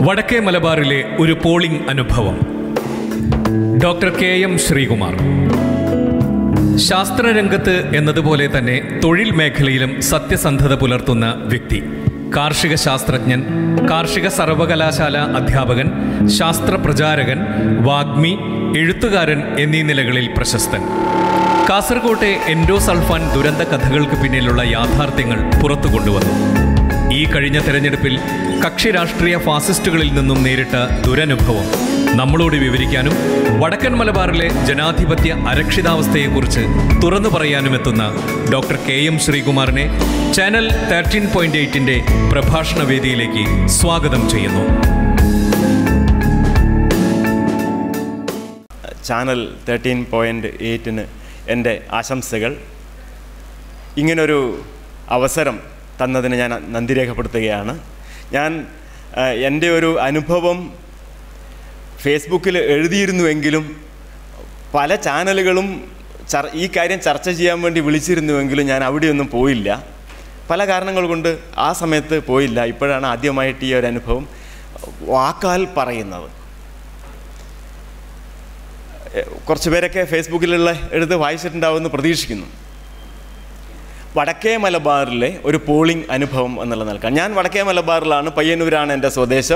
വടക്കേ മലബാറിലെ ഒരു പോളിംഗ് അനുഭവം ഡോക്ടർ കെ എം ശ്രീകുമാർ ശാസ്ത്രരംഗത്ത് എന്നതുപോലെ തന്നെ തൊഴിൽ മേഖലയിലും സത്യസന്ധത പുലർത്തുന്ന വ്യക്തി കാർഷിക ശാസ്ത്രജ്ഞൻ കാർഷിക സർവകലാശാല അധ്യാപകൻ ശാസ്ത്ര പ്രചാരകൻ വാഗ്മി എഴുത്തുകാരൻ എന്നീ നിലകളിൽ പ്രശസ്തൻ കാസർകോട്ടെ എൻഡോസൾഫാൻ ദുരന്ത കഥകൾക്ക് പിന്നിലുള്ള യാഥാർത്ഥ്യങ്ങൾ പുറത്തു കൊണ്ടുവന്നു ഈ കഴിഞ്ഞ തെരഞ്ഞെടുപ്പിൽ കക്ഷി രാഷ്ട്രീയ ഫാസിസ്റ്റുകളിൽ നിന്നും നേരിട്ട ദുരനുഭവം നമ്മളോട് വിവരിക്കാനും വടക്കൻ മലബാറിലെ ജനാധിപത്യ അരക്ഷിതാവസ്ഥയെക്കുറിച്ച് തുറന്നു പറയാനും എത്തുന്ന ഡോക്ടർ കെ എം ശ്രീകുമാറിനെ ചാനൽ തേർട്ടീൻ പോയിന്റ് എയ്റ്റിന്റെ പ്രഭാഷണ വേദിയിലേക്ക് സ്വാഗതം ചെയ്യുന്നു ചാനൽ തേർട്ടീൻ പോയിൻ്റ് എയ്റ്റിന് എൻ്റെ ആശംസകൾ ഇങ്ങനൊരു അവസരം തന്നതിന് ഞാൻ നന്ദി രേഖപ്പെടുത്തുകയാണ് ഞാൻ ആ, എൻ്റെ ഒരു അനുഭവം ഫേസ്ബുക്കിൽ എഴുതിയിരുന്നുവെങ്കിലും പല ചാനലുകളും ചർ ഈ കാര്യം ചർച്ച ചെയ്യാൻ വേണ്ടി വിളിച്ചിരുന്നുവെങ്കിലും ഞാൻ അവിടെയൊന്നും പോയില്ല പല കാരണങ്ങൾ കൊണ്ട് ആ സമയത്ത് പോയില്ല ഇപ്പോഴാണ് ആദ്യമായിട്ട് ഈ ഒരു അനുഭവം വാക്കാൽ പറയുന്നത് എ- കുറച്ച് പേരൊക്കെ ഫേസ്ബുക്കിലുള്ള എടുത്ത് വായിച്ചിട്ടുണ്ടാവുമെന്ന് പ്രതീക്ഷിക്കുന്നു വടക്കേ മലബാറിലെ ഒരു പോളിംഗ് അനുഭവം എന്നുള്ള നിൽക്കാം ഞാൻ വടക്കേ മലബാറിലാണ് പയ്യന്നൂരാണ് എൻ്റെ സ്വദേശം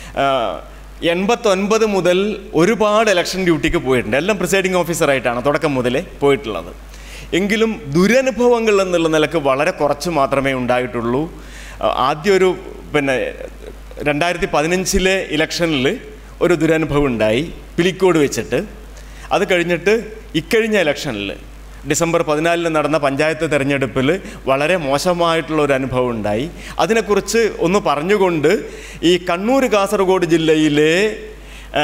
എൺപത്തൊൻപത് മുതൽ ഒരുപാട് ഇലക്ഷൻ ഡ്യൂട്ടിക്ക് പോയിട്ടുണ്ട് എല്ലാം പ്രിസൈഡിംഗ് ഓഫീസറായിട്ടാണ് തുടക്കം മുതലേ പോയിട്ടുള്ളത് എങ്കിലും ദുരനുഭവങ്ങൾ എന്നുള്ള നിലക്ക് വളരെ കുറച്ച് മാത്രമേ ഉണ്ടായിട്ടുള്ളൂ ആ, ആദ്യം ഒരു പിന്നെ രണ്ടായിരത്തി പതിനഞ്ചിലെ ഇലക്ഷനിൽ ഒരു ദുരനുഭവം ഉണ്ടായി പിലിക്കോട് വെച്ചിട്ട് അത് കഴിഞ്ഞിട്ട് ഇക്കഴിഞ്ഞ ഇലക്ഷനിൽ ഡിസംബർ പതിനാലിന് നടന്ന പഞ്ചായത്ത് തെരഞ്ഞെടുപ്പിൽ വളരെ മോശമായിട്ടുള്ള ഒരു അനുഭവം ഉണ്ടായി അതിനെക്കുറിച്ച് ഒന്ന് പറഞ്ഞുകൊണ്ട് ഈ കണ്ണൂർ കാസർഗോഡ് ജില്ലയിലെ ആ,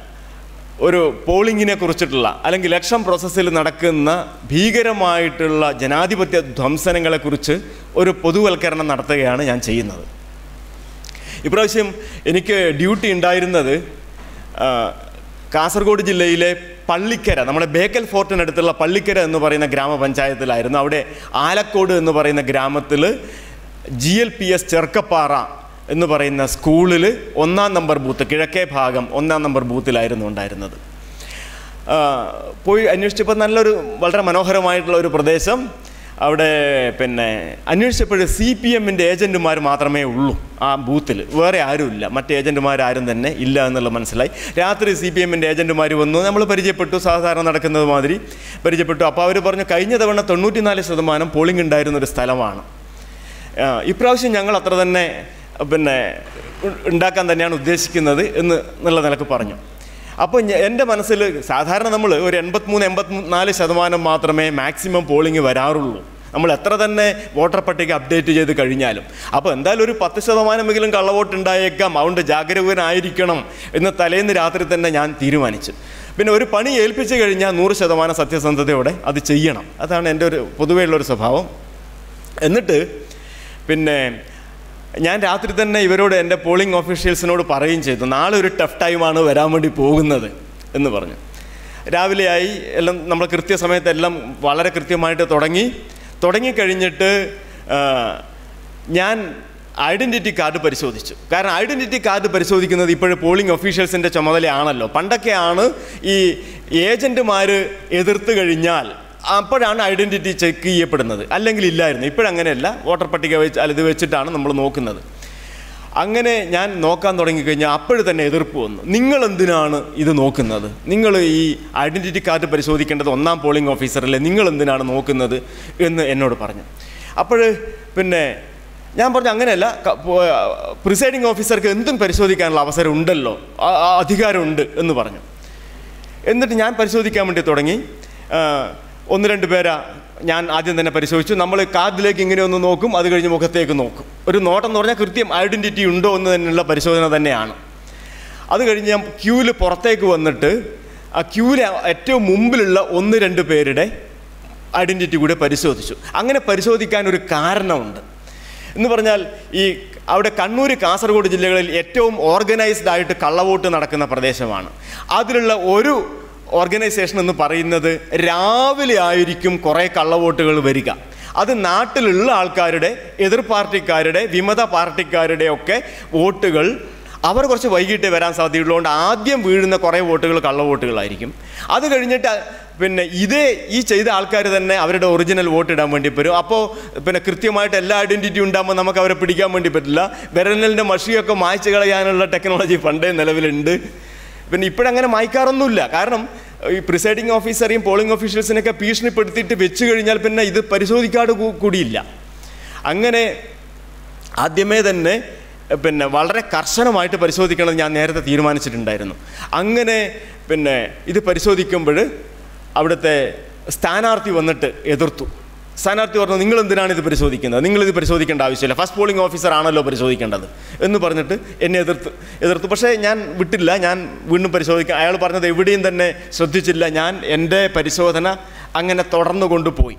ഒരു പോളിങ്ങിനെ കുറിച്ചിട്ടുള്ള അല്ലെങ്കിൽ ഇലക്ഷൻ പ്രോസസ്സിൽ നടക്കുന്ന ഭീകരമായിട്ടുള്ള ജനാധിപത്യ ധ്വംസനങ്ങളെക്കുറിച്ച് ഒരു പൊതുവൽക്കരണം നടത്തുകയാണ് ഞാൻ ചെയ്യുന്നത് ഇപ്രാവശ്യം എനിക്ക് ഡ്യൂട്ടി ഉണ്ടായിരുന്നത് ആ, കാസർഗോഡ് ജില്ലയിലെ പള്ളിക്കര നമ്മുടെ ബേക്കൽ ഫോർട്ടിനടുത്തുള്ള പള്ളിക്കര എന്ന് പറയുന്ന ഗ്രാമപഞ്ചായത്തിലായിരുന്നു അവിടെ ആലക്കോട് എന്ന് പറയുന്ന ഗ്രാമത്തിൽ G L P S Cherukkappara എന്ന് പറയുന്ന സ്കൂളിൽ ഒന്നാം നമ്പർ ബൂത്ത് കിഴക്കേ ഭാഗം ഒന്നാം നമ്പർ ബൂത്തിലായിരുന്നു ഉണ്ടായിരുന്നത് ആ, പോയി അന്വേഷിച്ചപ്പോൾ നല്ലൊരു വളരെ മനോഹരമായിട്ടുള്ള ഒരു പ്രദേശം അവിടെ പിന്നെ അന്വേഷിച്ചപ്പോൾ സി പി എമ്മിൻ്റെ ഏജൻറ്റുമാർ മാത്രമേ ഉള്ളൂ ആ ബൂത്തിൽ വേറെ ആരുമില്ല മറ്റ് ഏജൻറ്റുമാരാരും തന്നെ ഇല്ല എന്നുള്ളത് മനസ്സിലായി രാത്രി സി പി എമ്മിൻ്റെ ഏജൻറ്റുമാർ വന്നു നമ്മൾ പരിചയപ്പെട്ടു സാധാരണ നടക്കുന്നത് മാതിരി പരിചയപ്പെട്ടു അപ്പോൾ അവർ പറഞ്ഞു കഴിഞ്ഞ തവണ തൊണ്ണൂറ്റിനാല് ശതമാനം പോളിംഗ് ഉണ്ടായിരുന്ന ഒരു സ്ഥലമാണ് ആ, ഇപ്രാവശ്യം ഞങ്ങൾ അത്ര തന്നെ പിന്നെ ഉ- ഉണ്ടാക്കാൻ തന്നെയാണ് ഉദ്ദേശിക്കുന്നത് എന്ന് എന്നുള്ള നിലക്ക് പറഞ്ഞു അപ്പോൾ ഞ- എൻ്റെ മനസ്സിൽ സാധാരണ നമ്മൾ ഒരു എൺപത്തിമൂന്ന് എൺപത്തിനാല് ശതമാനം മാത്രമേ മാക്സിമം പോളിംഗ് വരാറുള്ളൂ നമ്മൾ എത്ര തന്നെ വോട്ടർ പട്ടിക അപ്ഡേറ്റ് ചെയ്ത് കഴിഞ്ഞാലും അപ്പോൾ എന്തായാലും ഒരു പത്ത് ശതമാനമെങ്കിലും കള്ളവോട്ട് ഉണ്ടായേക്കാം അതുകൊണ്ട് ജാഗരൂകനായിരിക്കണം എന്ന് തലേന്ന് രാത്രി തന്നെ ഞാൻ തീരുമാനിച്ചു പിന്നെ ഒരു പണി ഏൽപ്പിച്ചു കഴിഞ്ഞാൽ നൂറ് ശതമാനം സത്യസന്ധതയോടെ അത് ചെയ്യണം അതാണ് എൻ്റെ ഒരു പൊതുവെയുള്ളൊരു സ്വഭാവം എന്നിട്ട് പിന്നെ ഞാൻ രാത്രി തന്നെ ഇവരോട് എൻ്റെ പോളിംഗ് ഓഫീഷ്യൽസിനോട് പറയുകയും ചെയ്തു നാളെ ഒരു ടഫ് ടൈമാണ് വരാൻ വേണ്ടി പോകുന്നത് എന്ന് പറഞ്ഞു രാവിലെയായി എല്ലാം നമ്മൾ കൃത്യസമയത്ത് എല്ലാം വളരെ കൃത്യമായിട്ട് തുടങ്ങി തുടങ്ങിക്കഴിഞ്ഞിട്ട് ആ, ഞാൻ ഐഡൻറ്റിറ്റി കാർഡ് പരിശോധിച്ചു കാരണം ഐഡൻറ്റിറ്റി കാർഡ് പരിശോധിക്കുന്നത് ഇപ്പോഴും പോളിംഗ് ഒഫീഷ്യൽസിൻ്റെ ചുമതലയാണല്ലോ പണ്ടൊക്കെയാണ് ഈ ഏജൻറ്റുമാർ എതിർത്ത് കഴിഞ്ഞാൽ അപ്പോഴാണ് ഐഡൻറ്റിറ്റി ചെക്ക് ചെയ്യപ്പെടുന്നത് അല്ലെങ്കിൽ ഇല്ലായിരുന്നു ഇപ്പോഴങ്ങനെയല്ല വോട്ടർ പട്ടിക വെച്ച് അല്ല ഇത് വെച്ചിട്ടാണ് നമ്മൾ നോക്കുന്നത് അങ്ങനെ ഞാൻ നോക്കാൻ തുടങ്ങിക്കഴിഞ്ഞാൽ അപ്പോഴും തന്നെ എതിർപ്പ് വന്നു നിങ്ങൾ എന്തിനാണ് ഇത് നോക്കുന്നത് നിങ്ങൾ ഈ ഐഡൻറ്റിറ്റി കാർഡ് പരിശോധിക്കേണ്ടത് ഒന്നാം പോളിംഗ് ഓഫീസറല്ലേ നിങ്ങൾ എന്തിനാണ് നോക്കുന്നത് എന്ന് എന്നോട് പറഞ്ഞു അപ്പോൾ പിന്നെ ഞാൻ പറഞ്ഞു അങ്ങനെയല്ല പ്രിസൈഡിംഗ് ഓഫീസർക്ക് എന്തും പരിശോധിക്കാനുള്ള അവസരം ഉണ്ടല്ലോ ആ- ആ അധികാരമുണ്ട് എന്ന് പറഞ്ഞു എന്നിട്ട് ഞാൻ പരിശോധിക്കാൻ വേണ്ടി തുടങ്ങി ആ, ഒന്ന് രണ്ട് പേരാ ഞാൻ ആദ്യം തന്നെ പരിശോധിച്ചു നമ്മൾ കാർഡിലേക്ക് ഇങ്ങനെ ഒന്ന് നോക്കും അത് കഴിഞ്ഞ് മുഖത്തേക്ക് നോക്കും ഒരു നോട്ടം എന്ന് പറഞ്ഞാൽ കൃത്യം ഐഡൻറ്റിറ്റി ഉണ്ടോ എന്ന് തന്നെയുള്ള പരിശോധന തന്നെയാണ് അത് കഴിഞ്ഞ് ഞാൻ ക്യൂവിൽ പുറത്തേക്ക് വന്നിട്ട് ആ ക്യൂവിൽ ഏറ്റവും മുമ്പിലുള്ള ഒന്ന് രണ്ട് പേരുടെ ഐഡൻറ്റിറ്റി കൂടെ പരിശോധിച്ചു അങ്ങനെ പരിശോധിക്കാൻ ഒരു കാരണമുണ്ട് എന്ന് പറഞ്ഞാൽ ഈ അവിടെ കണ്ണൂർ കാസർഗോഡ് ജില്ലകളിൽ ഏറ്റവും ഓർഗനൈസ്ഡ് ആയിട്ട് കള്ളവോട്ട് നടക്കുന്ന പ്രദേശമാണ് അതിലുള്ള ഒരു ഓർഗനൈസേഷൻ എന്ന് പറയുന്നത് രാവിലെ ആയിരിക്കും കുറേ കള്ളവോട്ടുകൾ വരിക അത് നാട്ടിലുള്ള ആൾക്കാരുടെ എതിർ പാർട്ടിക്കാരുടെ വിമത പാർട്ടിക്കാരുടെ ഒക്കെ വോട്ടുകൾ അവർ കുറച്ച് വൈകിട്ടേ വരാൻ സാധ്യതയുള്ളതുകൊണ്ട് ആദ്യം വീഴുന്ന കുറേ വോട്ടുകൾ കള്ള വോട്ടുകളായിരിക്കും അത് കഴിഞ്ഞിട്ട് പിന്നെ ഇതേ ഈ ചെയ്ത ആൾക്കാർ തന്നെ അവരുടെ ഒറിജിനൽ വോട്ട് ഇടാൻ വേണ്ടി വരും അപ്പോൾ പിന്നെ കൃത്യമായിട്ട് എല്ലാ ഐഡൻറ്റിറ്റി ഉണ്ടാകുമ്പോൾ നമുക്ക് അവരെ പിടിക്കാൻ വേണ്ടി പറ്റില്ല വിരലിൻ്റെ മഷിയൊക്കെ മായ്ച്ചു കളയാനുള്ള ടെക്നോളജി പണ്ടേ നിലവിലുണ്ട് പിന്നെ ഇപ്പോഴങ്ങനെ മായ്ക്കാറൊന്നുമില്ല കാരണം ഈ പ്രിസൈഡിങ് ഓഫീസറെയും പോളിംഗ് ഓഫീഷ്യൽസിനെയൊക്കെ ഭീഷണിപ്പെടുത്തിയിട്ട് വെച്ച് കഴിഞ്ഞാൽ പിന്നെ ഇത് പരിശോധിക്കാട് കൂ- കൂടിയില്ല അങ്ങനെ ആദ്യമേ തന്നെ പിന്നെ വളരെ കർശനമായിട്ട് പരിശോധിക്കണം ഞാൻ നേരത്തെ തീരുമാനിച്ചിട്ടുണ്ടായിരുന്നു അങ്ങനെ പിന്നെ ഇത് പരിശോധിക്കുമ്പോൾ അവിടുത്തെ സ്ഥാനാർത്ഥി വന്നിട്ട് എതിർത്തു സ്ഥാനാർത്ഥി പറഞ്ഞു നിങ്ങൾ എന്തിനാണ് ഇത് പരിശോധിക്കുന്നത് നിങ്ങളിത് പരിശോധിക്കേണ്ട ആവശ്യമില്ല ഫസ്റ്റ് പോളിംഗ് ഓഫീസർ ആണല്ലോ പരിശോധിക്കേണ്ടത് എന്ന് പറഞ്ഞിട്ട് എന്നെ എതിർത്ത് എതിർത്തു പക്ഷേ ഞാൻ വിട്ടില്ല ഞാൻ വീണ്ടും പരിശോധിക്കാം അയാൾ പറഞ്ഞത് എവിടെയും തന്നെ ശ്രദ്ധിച്ചില്ല ഞാൻ എൻ്റെ പരിശോധന അങ്ങനെ തുടർന്നു കൊണ്ടുപോയി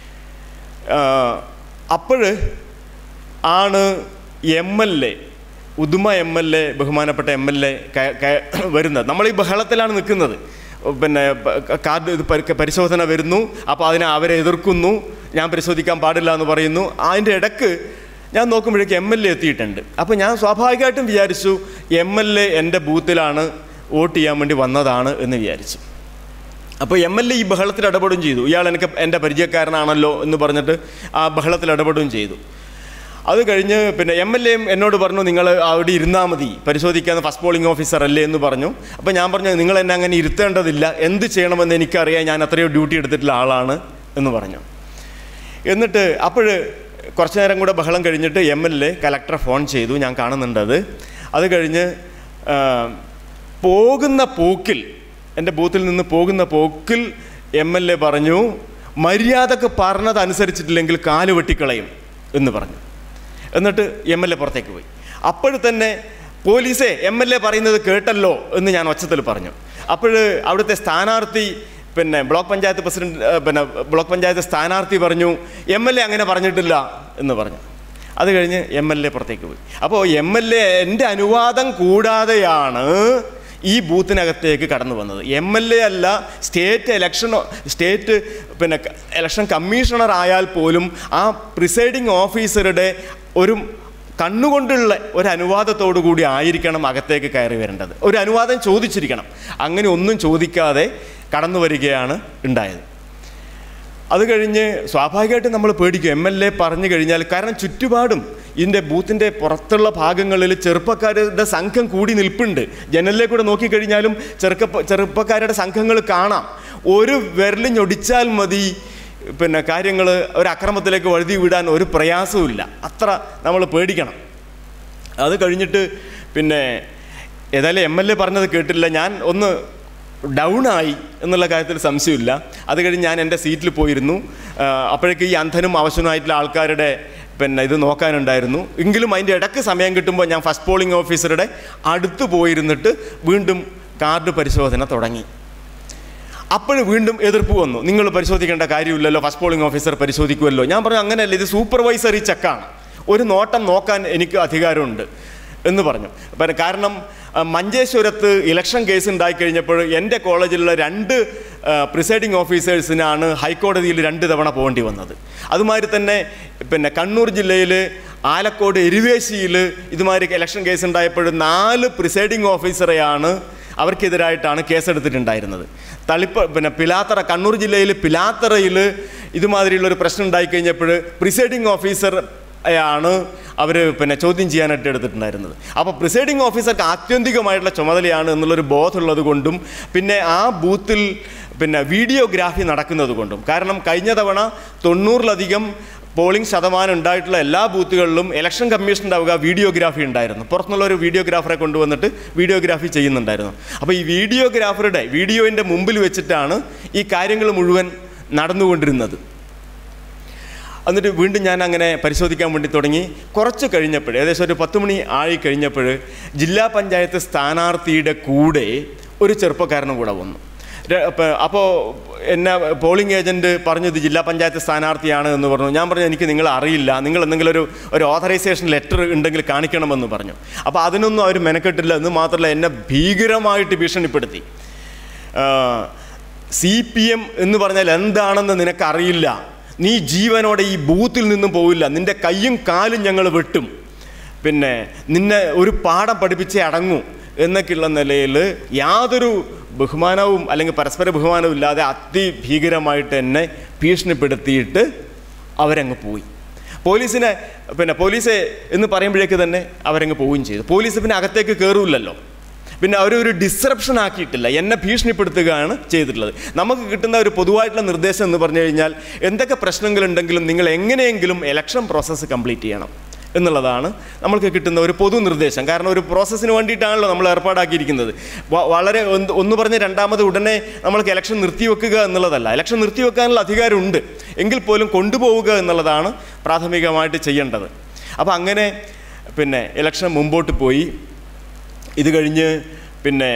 അപ്പോൾ ആണ് M L A Uduma M L A ബഹുമാനപ്പെട്ട എം എൽ എ വരുന്നത് നമ്മൾ ഈ ബഹളത്തിലാണ് നിൽക്കുന്നത് പിന്നെ പ- കാർഡ് ഇത് പരി- പരിശോധന വരുന്നു അപ്പോൾ അതിനെ അവരെ എതിർക്കുന്നു ഞാൻ പരിശോധിക്കാൻ പാടില്ല എന്ന് പറയുന്നു അതിൻ്റെ ഇടക്ക് ഞാൻ നോക്കുമ്പോഴേക്ക് എം എൽ എ എത്തിയിട്ടുണ്ട് അപ്പോൾ ഞാൻ സ്വാഭാവികമായിട്ടും വിചാരിച്ചു എം എൽ എ എൻ്റെ ബൂത്തിലാണ് വോട്ട് ചെയ്യാൻ വേണ്ടി വന്നതാണ് എന്ന് വിചാരിച്ചു അപ്പോൾ എം എൽ എ ഈ ബഹളത്തിൽ ഇടപെടുകയും ചെയ്തു ഇയാൾ എനിക്ക് എൻ്റെ പരിചയക്കാരനാണല്ലോ എന്ന് പറഞ്ഞിട്ട് ആ ബഹളത്തിൽ ഇടപെടുകയും ചെയ്തു അത് കഴിഞ്ഞ് പിന്നെ എം എൽ എയും എന്നോട് പറഞ്ഞു നിങ്ങൾ അവിടെ ഇരുന്നാൽ മതി പരിശോധിക്കാൻ ഫസ്റ്റ് പോളിംഗ് ഓഫീസർ അല്ലേ എന്ന് പറഞ്ഞു അപ്പോൾ ഞാൻ പറഞ്ഞു നിങ്ങൾ എന്നെ അങ്ങനെ ഇരുത്തേണ്ടതില്ല എന്ത് ചെയ്യണമെന്ന് എനിക്കറിയാം ഞാൻ അത്രയോ ഡ്യൂട്ടി എടുത്തിട്ടുള്ള ആളാണ് എന്ന് പറഞ്ഞു എന്നിട്ട് അപ്പോൾ കുറച്ച് നേരം കൂടെ ബഹളം കഴിഞ്ഞിട്ട് എം എൽ എ കലക്ടറെ ഫോൺ ചെയ്തു ഞാൻ കാണുന്നുണ്ട് അത് അത് കഴിഞ്ഞ് ആ, പോകുന്ന പോക്കിൽ എൻ്റെ ബൂത്തിൽ നിന്ന് പോകുന്ന പോക്കിൽ എം എൽ എ പറഞ്ഞു മര്യാദക്ക് പറഞ്ഞതനുസരിച്ചിട്ടില്ലെങ്കിൽ കാല് വെട്ടിക്കളയും എന്ന് പറഞ്ഞു എന്നിട്ട് എം എൽ എ പുറത്തേക്ക് പോയി അപ്പോൾ തന്നെ പോലീസേ എം എൽ എ പറയുന്നത് കേട്ടല്ലോ എന്ന് ഞാൻ ഒച്ചത്തിൽ പറഞ്ഞു അപ്പോൾ അവിടുത്തെ സ്ഥാനാർത്ഥി പിന്നെ ബ്ലോക്ക് പഞ്ചായത്ത് പ്രസിഡന്റ് ഏ, പിന്നെ ബ്ലോക്ക് പഞ്ചായത്ത് സ്ഥാനാർത്ഥി പറഞ്ഞു എം എൽ എ അങ്ങനെ പറഞ്ഞിട്ടില്ല എന്ന് പറഞ്ഞു അത് കഴിഞ്ഞ് എം എൽ എ പുറത്തേക്ക് പോയി അപ്പോൾ എം എൽ എ എൻ്റെ അനുവാദം കൂടാതെയാണ് ഈ ബൂത്തിനകത്തേക്ക് കടന്നു വന്നത് എം എൽ എ അല്ല സ്റ്റേറ്റ് ഇലക്ഷൻ സ്റ്റേറ്റ് പിന്നെ ക- ഇലക്ഷൻ കമ്മീഷണർ ആയാൽ പോലും ആ പ്രിസൈഡിങ് ഓഫീസറുടെ ഒരു കണ്ണുകൊണ്ടുള്ള ഒരു അനുവാദത്തോടു കൂടി ആയിരിക്കണം അകത്തേക്ക് കയറി വരേണ്ടത് ഒരു അനുവാദം ചോദിച്ചിരിക്കണം അങ്ങനെ ഒന്നും ചോദിക്കാതെ കടന്നു വരികയാണ് ഉണ്ടായത് അത് കഴിഞ്ഞ് സ്വാഭാവികമായിട്ടും നമ്മൾ പേടിക്കും എം എൽ എ പറഞ്ഞു കഴിഞ്ഞാൽ കാരണം ചുറ്റുപാടും ഇതിൻ്റെ ബൂത്തിൻ്റെ പുറത്തുള്ള ഭാഗങ്ങളിൽ ചെറുപ്പക്കാരുടെ സംഘം കൂടി നിൽപ്പുണ്ട് ജനലിലെ കൂടെ നോക്കിക്കഴിഞ്ഞാലും ചെറുക്ക ചെറുപ്പക്കാരുടെ സംഘങ്ങൾ കാണാം ഒരു വിരൽ ഞൊടിച്ചാൽ മതി പിന്നെ കാര്യങ്ങൾ ഒരു അക്രമത്തിലേക്ക് വഴുതി വിടാൻ ഒരു പ്രയാസവുമില്ല അത്ര നമ്മൾ പേടിക്കണം അത് കഴിഞ്ഞിട്ട് പിന്നെ ഏതായാലും എം എൽ എ പറഞ്ഞത് കേട്ടില്ല ഞാൻ ഒന്ന് ഡൗൺ ആയി എന്നുള്ള കാര്യത്തിൽ സംശയമില്ല അത് കഴിഞ്ഞ് ഞാൻ എൻ്റെ സീറ്റിൽ പോയിരുന്നു ആ, അപ്പോഴേക്ക് ഈ അന്ധനും അവശനുമായിട്ടുള്ള ആൾക്കാരുടെ പിന്നെ ഇത് നോക്കാനുണ്ടായിരുന്നു എങ്കിലും അതിൻ്റെ ഇടയ്ക്ക് സമയം കിട്ടുമ്പോൾ ഞാൻ ഫസ്റ്റ് പോളിംഗ് ഓഫീസറുടെ അടുത്ത് പോയിരുന്നിട്ട് വീണ്ടും കാർഡ് പരിശോധന തുടങ്ങി അപ്പോൾ വീണ്ടും എതിർപ്പ് വന്നു നിങ്ങൾ പരിശോധിക്കേണ്ട കാര്യമില്ലല്ലോ ഫസ്റ്റ് പോളിംഗ് ഓഫീസർ പരിശോധിക്കുമല്ലോ ഞാൻ പറഞ്ഞു അങ്ങനെയല്ല ഇത് സൂപ്പർവൈസറി ചെക്കാണ് ഒരു നോട്ടം നോക്കാൻ എനിക്ക് അധികാരമുണ്ട് എന്ന് പറഞ്ഞു അപ്പം കാരണം ആ, മഞ്ചേശ്വരത്ത് ഇലക്ഷൻ കേസ് ഉണ്ടായിക്കഴിഞ്ഞപ്പോൾ എൻ്റെ കോളേജിലുള്ള രണ്ട് പ്രിസൈഡിംഗ് ഓഫീസേഴ്സിനാണ് ഹൈക്കോടതിയിൽ രണ്ട് തവണ പോകേണ്ടി വന്നത് അതുമാതിരി തന്നെ പിന്നെ കണ്ണൂർ ജില്ലയിൽ ആലക്കോട് എരുവേശിയിൽ ഇതുമാതിരി ഇലക്ഷൻ കേസ് ഉണ്ടായപ്പോൾ നാല് പ്രിസൈഡിംഗ് ഓഫീസറെയാണ് അവർക്കെതിരായിട്ടാണ് കേസെടുത്തിട്ടുണ്ടായിരുന്നത് തളിപ്പ പിന്നെ പിലാത്തറ കണ്ണൂർ ജില്ലയിൽ പിലാത്തറയിൽ ഇതുമാതിരിയുള്ള ഒരു പ്രശ്നം ഉണ്ടായിക്കഴിഞ്ഞപ്പോൾ പ്രിസൈഡിംഗ് ഓഫീസർ ആണ് അവർ പിന്നെ ചോദ്യം ചെയ്യാനായിട്ട് എടുത്തിട്ടുണ്ടായിരുന്നത് അപ്പോൾ പ്രിസൈഡിംഗ് ഓഫീസർക്ക് ആത്യന്തികമായിട്ടുള്ള ചുമതലയാണ് എന്നുള്ളൊരു ബോധമുള്ളത് കൊണ്ടും പിന്നെ ആ ബൂത്തിൽ പിന്നെ വീഡിയോഗ്രാഫി നടക്കുന്നത് കൊണ്ടും കാരണം കഴിഞ്ഞ തവണ തൊണ്ണൂറിലധികം പോളിംഗ് ശതമാനം ഉണ്ടായിട്ടുള്ള എല്ലാ ബൂത്തുകളിലും ഇലക്ഷൻ കമ്മീഷൻ ഉണ്ടാവുക വീഡിയോഗ്രാഫി ഉണ്ടായിരുന്നു പുറത്തുനിന്നുള്ള ഒരു വീഡിയോഗ്രാഫറെ കൊണ്ടുവന്നിട്ട് വീഡിയോഗ്രാഫി ചെയ്യുന്നുണ്ടായിരുന്നു അപ്പോൾ ഈ വീഡിയോഗ്രാഫറുടെ വീഡിയോൻ്റെ മുമ്പിൽ വെച്ചിട്ടാണ് ഈ കാര്യങ്ങൾ മുഴുവൻ നടന്നുകൊണ്ടിരുന്നത് എന്നിട്ട് വീണ്ടും ഞാൻ അങ്ങനെ പരിശോധിക്കാൻ വേണ്ടി തുടങ്ങി കുറച്ച് കഴിഞ്ഞപ്പോൾ ഏകദേശം ഒരു പത്ത് മണി ആയി കഴിഞ്ഞപ്പോൾ ജില്ലാ പഞ്ചായത്ത് സ്ഥാനാർത്ഥിയുടെ കൂടെ ഒരു ചെറുപ്പക്കാരനും കൂടെ വന്നു അപ്പോൾ എന്നെ പോളിംഗ് ഏജൻറ്റ് പറഞ്ഞു ഇത് ജില്ലാ പഞ്ചായത്ത് സ്ഥാനാർത്ഥിയാണ് എന്ന് പറഞ്ഞു ഞാൻ പറഞ്ഞു എനിക്ക് നിങ്ങൾ അറിയില്ല നിങ്ങൾ എന്തെങ്കിലും ഒരു ഒരു ഓഥറൈസേഷൻ ലെറ്റർ ഉണ്ടെങ്കിൽ കാണിക്കണമെന്ന് പറഞ്ഞു അപ്പോൾ അതിനൊന്നും അവർ മെനക്കെട്ടില്ല എന്ന് മാത്രമല്ല എന്നെ ഭീകരമായിട്ട് ഭീഷണിപ്പെടുത്തി സി പി എം എന്ന് പറഞ്ഞാൽ എന്താണെന്ന് നിനക്കറിയില്ല നീ ജീവനോടെ ഈ ബൂത്തിൽ നിന്നും പോവില്ല നിന്റെ കയ്യും കാലും ഞങ്ങൾ വെട്ടും പിന്നെ നിന്നെ ഒരു പാഠം പഠിപ്പിച്ചേ അടങ്ങൂ എന്നൊക്കെയുള്ള നിലയിൽ യാതൊരു ബഹുമാനവും അല്ലെങ്കിൽ പരസ്പര ബഹുമാനവും ഇല്ലാതെ അതിഭീകരമായിട്ട് എന്നെ ഭീഷണിപ്പെടുത്തിയിട്ട് അവരങ്ങ് പോയി പോലീസിനെ പിന്നെ പോലീസ് എന്ന് പറയുമ്പോഴേക്ക് തന്നെ അവരങ്ങ് പോവുകയും ചെയ്തു പോലീസ് പിന്നെ അകത്തേക്ക് കയറൂലല്ലോ പിന്നെ അവരൊരു ഡിസ്റപ്ഷൻ ആക്കിയിട്ടില്ല എന്നെ ഭീഷണിപ്പെടുത്തുകയാണ് ചെയ്തിട്ടുള്ളത് നമുക്ക് കിട്ടുന്ന ഒരു പൊതുവായിട്ടുള്ള നിർദ്ദേശം എന്ന് പറഞ്ഞു കഴിഞ്ഞാൽ എന്തൊക്കെ പ്രശ്നങ്ങളുണ്ടെങ്കിലും നിങ്ങൾ എങ്ങനെയെങ്കിലും ഇലക്ഷൻ പ്രോസസ്സ് കംപ്ലീറ്റ് ചെയ്യണം എന്നുള്ളതാണ് നമ്മൾക്ക് കിട്ടുന്ന ഒരു പൊതു നിർദ്ദേശം കാരണം ഒരു പ്രോസസ്സിന് വേണ്ടിയിട്ടാണല്ലോ നമ്മൾ ഏർപ്പാടാക്കിയിരിക്കുന്നത് വ- വളരെ ഒന്ന് ഒന്ന് പറഞ്ഞ് രണ്ടാമത് ഉടനെ നമ്മൾക്ക് ഇലക്ഷൻ നിർത്തിവെക്കുക എന്നുള്ളതല്ല ഇലക്ഷൻ നിർത്തിവെക്കാനുള്ള അധികാരമുണ്ട് എങ്കിൽ പോലും കൊണ്ടുപോവുക എന്നുള്ളതാണ് പ്രാഥമികമായിട്ട് ചെയ്യേണ്ടത് അപ്പോൾ അങ്ങനെ പിന്നെ ഇലക്ഷൻ മുമ്പോട്ട് പോയി ഇത് കഴിഞ്ഞ് പിന്നെ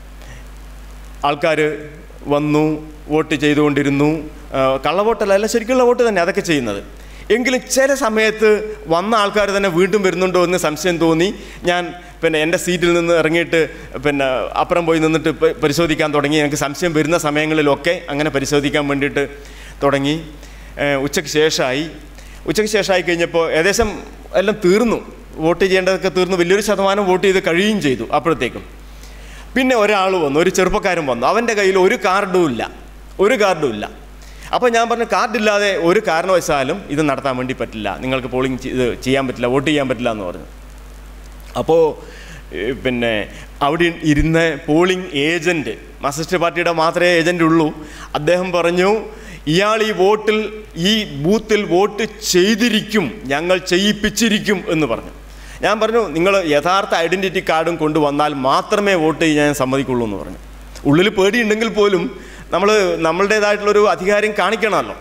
ആൾക്കാർ വന്നു വോട്ട് ചെയ്തുകൊണ്ടിരുന്നു ആ, കള്ളവോട്ടല്ല അല്ല ശരിക്കുള്ള വോട്ട് തന്നെ അതൊക്കെ ചെയ്യുന്നത് എങ്കിലും ചില സമയത്ത് വന്ന ആൾക്കാർ തന്നെ വീണ്ടും വരുന്നുണ്ടോ എന്ന് സംശയം തോന്നി ഞാൻ പിന്നെ എൻ്റെ സീറ്റിൽ നിന്ന് ഇറങ്ങിയിട്ട് പിന്നെ അപ്പുറം പോയി നിന്നിട്ട് പ- പരിശോധിക്കാൻ തുടങ്ങി എനിക്ക് സംശയം വരുന്ന സമയങ്ങളിലൊക്കെ അങ്ങനെ പരിശോധിക്കാൻ വേണ്ടിയിട്ട് തുടങ്ങി ഏ, ഉച്ചയ്ക്ക് ശേഷമായി ഉച്ചയ്ക്ക് ശേഷമായി കഴിഞ്ഞപ്പോൾ ഏകദേശം എല്ലാം തീർന്നു വോട്ട് ചെയ്യേണ്ടതൊക്കെ തീർന്നു വലിയൊരു ശതമാനം വോട്ട് ചെയ്ത് കഴിയുകയും ചെയ്തു അപ്പോഴത്തേക്കും പിന്നെ ഒരാൾ വന്നു ഒരു ചെറുപ്പക്കാരൻ വന്നു അവൻ്റെ കയ്യിൽ ഒരു കാർഡും ഇല്ല ഒരു കാർഡും ഇല്ല അപ്പോൾ ഞാൻ പറഞ്ഞു കാർഡില്ലാതെ ഒരു കാരണവശാലും ഇത് നടത്താൻ വേണ്ടി പറ്റില്ല നിങ്ങൾക്ക് പോളിംഗ് ഇത് ചെയ്യാൻ പറ്റില്ല വോട്ട് ചെയ്യാൻ പറ്റില്ല എന്ന് പറഞ്ഞു അപ്പോൾ ഏഹ്, പിന്നെ അവിടെ ഇരുന്ന പോളിംഗ് ഏജൻറ്റ് മാർക്സിസ്റ്റ് പാർട്ടിയുടെ മാത്രമേ ഏജൻ്റ് ഉള്ളൂ അദ്ദേഹം പറഞ്ഞു ഇയാൾ ഈ വോട്ടിൽ ഈ ബൂത്തിൽ വോട്ട് ചെയ്തിരിക്കും ഞങ്ങൾ ചെയ്യിപ്പിച്ചിരിക്കും എന്ന് പറഞ്ഞു ഞാൻ പറഞ്ഞു നിങ്ങൾ യഥാർത്ഥ ഐഡൻറ്റിറ്റി കാർഡും കൊണ്ടുവന്നാൽ മാത്രമേ വോട്ട് ചെയ്യാൻ സമ്മതിക്കുള്ളൂ എന്ന് പറഞ്ഞു ഉള്ളിൽ പേടിയുണ്ടെങ്കിൽ പോലും നമ്മൾ നമ്മളുടേതായിട്ടുള്ളൊരു അധികാരം കാണിക്കണമല്ലോ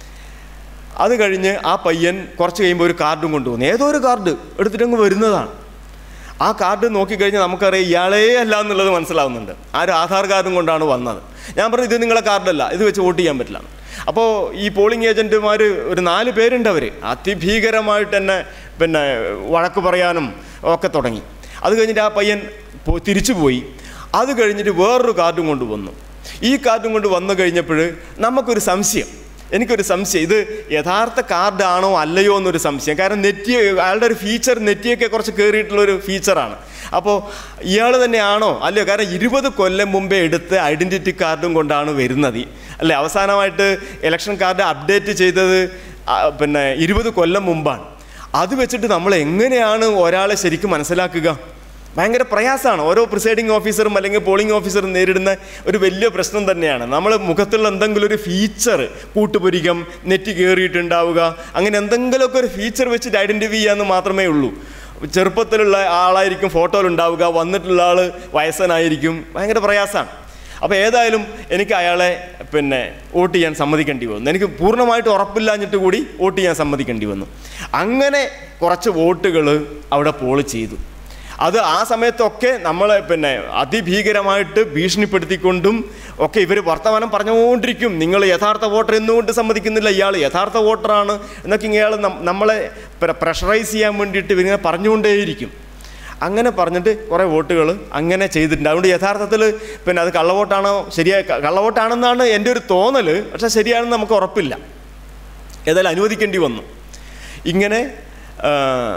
അത് കഴിഞ്ഞ് ആ പയ്യൻ കുറച്ച് കഴിയുമ്പോൾ ഒരു കാർഡും കൊണ്ടുവന്നു ഏതോ ഒരു കാർഡ് എടുത്തിട്ടങ്ങ് വരുന്നതാണ് ആ കാർഡ് നോക്കിക്കഴിഞ്ഞാൽ നമുക്കറിയാം ഇയാളേ അല്ല എന്നുള്ളത് മനസ്സിലാവുന്നുണ്ട് ആ ഒരു ആധാർ കാർഡും കൊണ്ടാണ് വന്നത് ഞാൻ പറഞ്ഞു ഇത് നിങ്ങളെ കാർഡല്ല ഇത് വെച്ച് വോട്ട് ചെയ്യാൻ പറ്റില്ല അപ്പോൾ ഈ പോളിംഗ് ഏജൻറ്റുമാർ ഒരു നാല് പേരുണ്ട് അവർ അതിഭീകരമായിട്ട് തന്നെ പിന്നെ വഴക്ക് പറയാനും ഒക്കെ തുടങ്ങി അത് കഴിഞ്ഞിട്ട് ആ പയ്യൻ പോ- തിരിച്ചു പോയി അത് കഴിഞ്ഞിട്ട് വേറൊരു കാർഡും കൊണ്ട് വന്നു ഈ കാർഡും കൊണ്ട് വന്നു കഴിഞ്ഞപ്പോൾ നമുക്കൊരു സംശയം എനിക്കൊരു സംശയം ഇത് യഥാർത്ഥ കാർഡാണോ അല്ലയോ എന്നൊരു സംശയം കാരണം നെറ്റി അയാളുടെ ഒരു ഫീച്ചർ നെറ്റിയൊക്കെ കുറച്ച് കയറിയിട്ടുള്ളൊരു ഫീച്ചറാണ് അപ്പോൾ ഇയാൾ തന്നെയാണോ അല്ലയോ കാരണം ഇരുപത് കൊല്ലം മുമ്പേ എടുത്ത് ഐഡൻറ്റിറ്റി കാർഡും കൊണ്ടാണ് വരുന്നത് അല്ലേ അവസാനമായിട്ട് ഇലക്ഷൻ കാർഡ് അപ്ഡേറ്റ് ചെയ്തത് ആ, പിന്നെ ഇരുപത് കൊല്ലം മുമ്പാണ് അത് വെച്ചിട്ട് നമ്മൾ എങ്ങനെയാണ് ഒരാളെ ശരിക്കും മനസ്സിലാക്കുക ഭയങ്കര പ്രയാസമാണ് ഓരോ പ്രിസൈഡിങ് ഓഫീസറും അല്ലെങ്കിൽ പോളിംഗ് ഓഫീസറും നേരിടുന്ന ഒരു വലിയ പ്രശ്നം തന്നെയാണ് നമ്മൾ മുഖത്തുള്ള എന്തെങ്കിലും ഒരു ഫീച്ചർ കൂട്ടുപുരികം നെറ്റ് കയറിയിട്ടുണ്ടാവുക അങ്ങനെ എന്തെങ്കിലുമൊക്കെ ഒരു ഫീച്ചർ വെച്ചിട്ട് ഐഡൻറ്റിഫൈ ചെയ്യാമെന്ന് മാത്രമേ ഉള്ളൂ ചെറുപ്പത്തിലുള്ള ആളായിരിക്കും ഫോട്ടോയിൽ ഉണ്ടാവുക വന്നിട്ടുള്ള ആൾ വയസ്സനായിരിക്കും ഭയങ്കര പ്രയാസമാണ് അപ്പോൾ ഏതായാലും എനിക്ക് അയാളെ പിന്നെ വോട്ട് ചെയ്യാൻ സമ്മതിക്കേണ്ടി വന്നു എനിക്ക് പൂർണ്ണമായിട്ട് ഉറപ്പില്ലാഞ്ഞിട്ട് കൂടി വോട്ട് ചെയ്യാൻ സമ്മതിക്കേണ്ടി വന്നു അങ്ങനെ കുറച്ച് വോട്ടുകൾ അവിടെ പോൾ ചെയ്തു അത് ആ സമയത്തൊക്കെ നമ്മളെ പിന്നെ അതിഭീകരമായിട്ട് ഭീഷണിപ്പെടുത്തിക്കൊണ്ടും ഒക്കെ ഇവർ വർത്തമാനം പറഞ്ഞുകൊണ്ടിരിക്കും നിങ്ങൾ യഥാർത്ഥ വോട്ടർ എന്നുകൊണ്ട് സമ്മതിക്കുന്നില്ല ഇയാൾ യഥാർത്ഥ വോട്ടറാണ് എന്നൊക്കെ ഇയാൾ നം- നമ്മളെ പ്രഷറൈസ് ചെയ്യാൻ വേണ്ടിയിട്ട് ഇവരിങ്ങനെ പറഞ്ഞുകൊണ്ടേയിരിക്കും അങ്ങനെ പറഞ്ഞിട്ട് കുറേ വോട്ടുകൾ അങ്ങനെ ചെയ്തിട്ടുണ്ട് അതുകൊണ്ട് യഥാർത്ഥത്തിൽ പിന്നെ അത് കള്ളവോട്ടാണോ ശരിയായ ക- കള്ളവോട്ടാണെന്നാണ് എൻ്റെ ഒരു തോന്നൽ പക്ഷേ ശരിയാണെന്ന് നമുക്ക് ഉറപ്പില്ല ഏതായാലും അനുവദിക്കേണ്ടി വന്നു ഇങ്ങനെ ആ,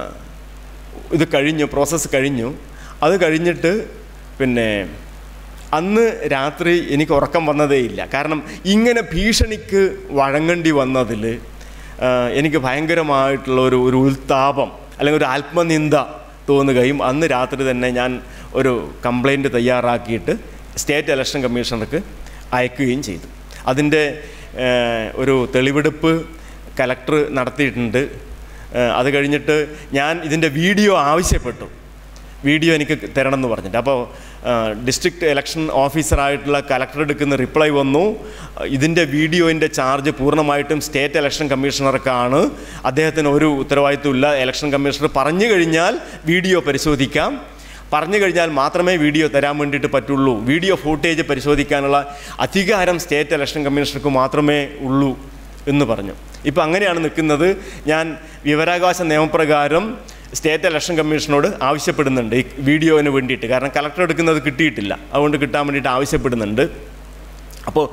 ഇത് കഴിഞ്ഞു പ്രോസസ്സ് കഴിഞ്ഞു അത് കഴിഞ്ഞിട്ട് പിന്നെ അന്ന് രാത്രി എനിക്ക് ഉറക്കം വന്നതേയില്ല കാരണം ഇങ്ങനെ ഭീഷണിക്ക് വഴങ്ങേണ്ടി വന്നതിൽ എനിക്ക് ഭയങ്കരമായിട്ടുള്ള ഒരു ഒരു ഉൾത്താപം അല്ലെങ്കിൽ ഒരു ആത്മനിന്ദ തോന്നുകയും അന്ന് രാത്രി തന്നെ ഞാൻ ഒരു കംപ്ലൈൻറ്റ് തയ്യാറാക്കിയിട്ട് സ്റ്റേറ്റ് ഇലക്ഷൻ കമ്മീഷണർക്ക് അയക്കുകയും ചെയ്തു അതിൻ്റെ ഏഹ്, ഒരു തെളിവെടുപ്പ് കലക്ടർ നടത്തിയിട്ടുണ്ട് ഏഹ്, അത് കഴിഞ്ഞിട്ട് ഞാൻ ഇതിൻ്റെ വീഡിയോ ആവശ്യപ്പെട്ടു വീഡിയോ എനിക്ക് തരണം എന്ന് പറഞ്ഞിട്ട് അപ്പോൾ ഡിസ്ട്രിക്ട് ഇലക്ഷൻ ഓഫീസറായിട്ടുള്ള കലക്ടർ എടുക്കുന്ന റിപ്ലൈ വന്നു ഇതിൻ്റെ വീഡിയോൻ്റെ ചാർജ് പൂർണ്ണമായിട്ടും സ്റ്റേറ്റ് ഇലക്ഷൻ കമ്മീഷണർക്കാണ് അദ്ദേഹത്തിന് ഒരു ഉത്തരവാദിത്വമില്ല ഇലക്ഷൻ കമ്മീഷണർ പറഞ്ഞു കഴിഞ്ഞാൽ വീഡിയോ പരിശോധിക്കാം പറഞ്ഞു കഴിഞ്ഞാൽ മാത്രമേ വീഡിയോ തരാൻ വേണ്ടിയിട്ട് പറ്റുള്ളൂ വീഡിയോ ഫൂട്ടേജ് പരിശോധിക്കാനുള്ള അധികാരം സ്റ്റേറ്റ് ഇലക്ഷൻ കമ്മീഷണർക്ക് മാത്രമേ ഉള്ളൂ എന്ന് പറഞ്ഞു ഇപ്പം അങ്ങനെയാണ് നിൽക്കുന്നത് ഞാൻ വിവരാവകാശ നിയമപ്രകാരം സ്റ്റേറ്റ് ഇലക്ഷൻ കമ്മീഷനോട് ആവശ്യപ്പെടുന്നുണ്ട് ഈ വീഡിയോന് വേണ്ടിയിട്ട് കാരണം കളക്ടർ എടുക്കുന്നത് കിട്ടിയിട്ടില്ല അതുകൊണ്ട് കിട്ടാൻ വേണ്ടിയിട്ട് ആവശ്യപ്പെടുന്നുണ്ട് അപ്പോൾ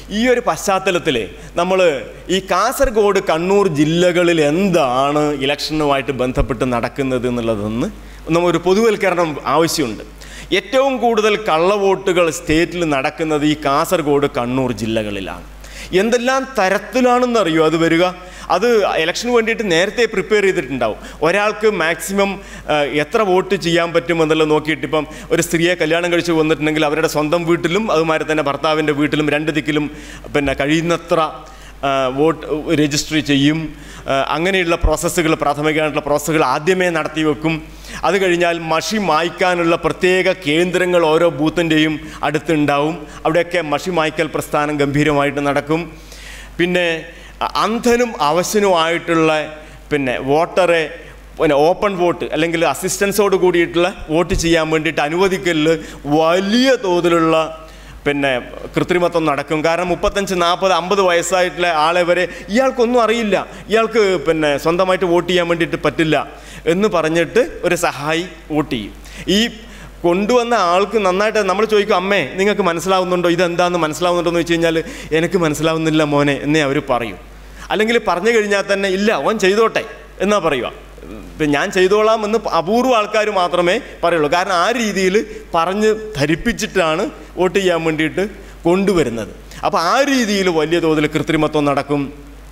ഈ ഒരു പശ്ചാത്തലത്തിൽ നമ്മൾ ഈ കാസർഗോഡ് കണ്ണൂർ ജില്ലകളിൽ എന്താണ് ഇലക്ഷനുമായിട്ട് ബന്ധപ്പെട്ട് നടക്കുന്നത് എന്നുള്ളതൊന്ന് നമ്മൊരു പൊതുവൽക്കരണം ആവശ്യമുണ്ട് ഏറ്റവും കൂടുതൽ കള്ളവോട്ടുകൾ സ്റ്റേറ്റിൽ നടക്കുന്നത് ഈ കാസർഗോഡ് കണ്ണൂർ ജില്ലകളിലാണ് എന്തെല്ലാം തരത്തിലാണെന്നറിയോ അത് വരിക അത് ഇലക്ഷന് വേണ്ടിയിട്ട് നേരത്തെ പ്രിപ്പയർ ചെയ്തിട്ടുണ്ടാവും ഒരാൾക്ക് മാക്സിമം എത്ര വോട്ട് ചെയ്യാൻ പറ്റുമെന്നുള്ളത് നോക്കിയിട്ട് ഇപ്പം ഒരു സ്ത്രീയെ കല്യാണം കഴിച്ച് വന്നിട്ടുണ്ടെങ്കിൽ അവരുടെ സ്വന്തം വീട്ടിലും അതുമാതിരി തന്നെ ഭർത്താവിൻ്റെ വീട്ടിലും രണ്ട് ദിക്കിലും പിന്നെ കഴിയുന്നത്ര ആ, വോട്ട് രജിസ്റ്റർ ചെയ്യും ആ, അങ്ങനെയുള്ള പ്രോസസ്സുകൾ പ്രാഥമികമായിട്ടുള്ള പ്രോസസ്സുകൾ ആദ്യമേ നടത്തി വെക്കും അത് കഴിഞ്ഞാൽ മഷി മായ്ക്കാനുള്ള പ്രത്യേക കേന്ദ്രങ്ങൾ ഓരോ ബൂത്തിൻ്റെയും അടുത്തുണ്ടാവും അവിടെയൊക്കെ മഷി മായ്ക്കൽ പ്രസ്ഥാനം ഗംഭീരമായിട്ട് നടക്കും പിന്നെ അ- അന്ധനും അവശനുമായിട്ടുള്ള പിന്നെ വോട്ടറെ പിന്നെ ഓപ്പൺ വോട്ട് അല്ലെങ്കിൽ അസിസ്റ്റൻസോട് കൂടിയിട്ടുള്ള വോട്ട് ചെയ്യാൻ വേണ്ടിയിട്ട് അനുവദിക്കലിൽ വലിയ തോതിലുള്ള പിന്നെ കൃത്രിമത്വം നടക്കും കാരണം മുപ്പത്തഞ്ച് നാൽപ്പത് അമ്പത് വയസ്സായിട്ടുള്ള ആളെ വരെ ഇയാൾക്കൊന്നും അറിയില്ല ഇയാൾക്ക് പിന്നെ സ്വന്തമായിട്ട് വോട്ട് ചെയ്യാൻ വേണ്ടിയിട്ട് പറ്റില്ല എന്ന് പറഞ്ഞിട്ട് ഒരു സഹായി വോട്ട് ചെയ്യും ഈ കൊണ്ടുവന്ന ആൾക്ക് നന്നായിട്ട് നമ്മൾ ചോദിക്കും അമ്മേ നിങ്ങൾക്ക് മനസ്സിലാവുന്നുണ്ടോ ഇതെന്താണെന്ന് മനസ്സിലാവുന്നുണ്ടോ എന്ന് വെച്ച് കഴിഞ്ഞാൽ എനിക്ക് മനസ്സിലാവുന്നില്ല മോനെ എന്നേ അവർ പറയും അല്ലെങ്കിൽ പറഞ്ഞു കഴിഞ്ഞാൽ തന്നെ ഇല്ല ഓൻ ചെയ്തോട്ടെ എന്നാ പറയുക ഇപ്പം ഞാൻ ചെയ്തോളാം എന്ന് അപൂർവ ആൾക്കാർ മാത്രമേ പറയുള്ളൂ കാരണം ആ രീതിയിൽ പറഞ്ഞ് ധരിപ്പിച്ചിട്ടാണ് വോട്ട് ചെയ്യാൻ വേണ്ടിയിട്ട് കൊണ്ടുവരുന്നത് അപ്പോൾ ആ രീതിയിൽ വലിയ തോതിൽ കൃത്രിമത്വം നടക്കും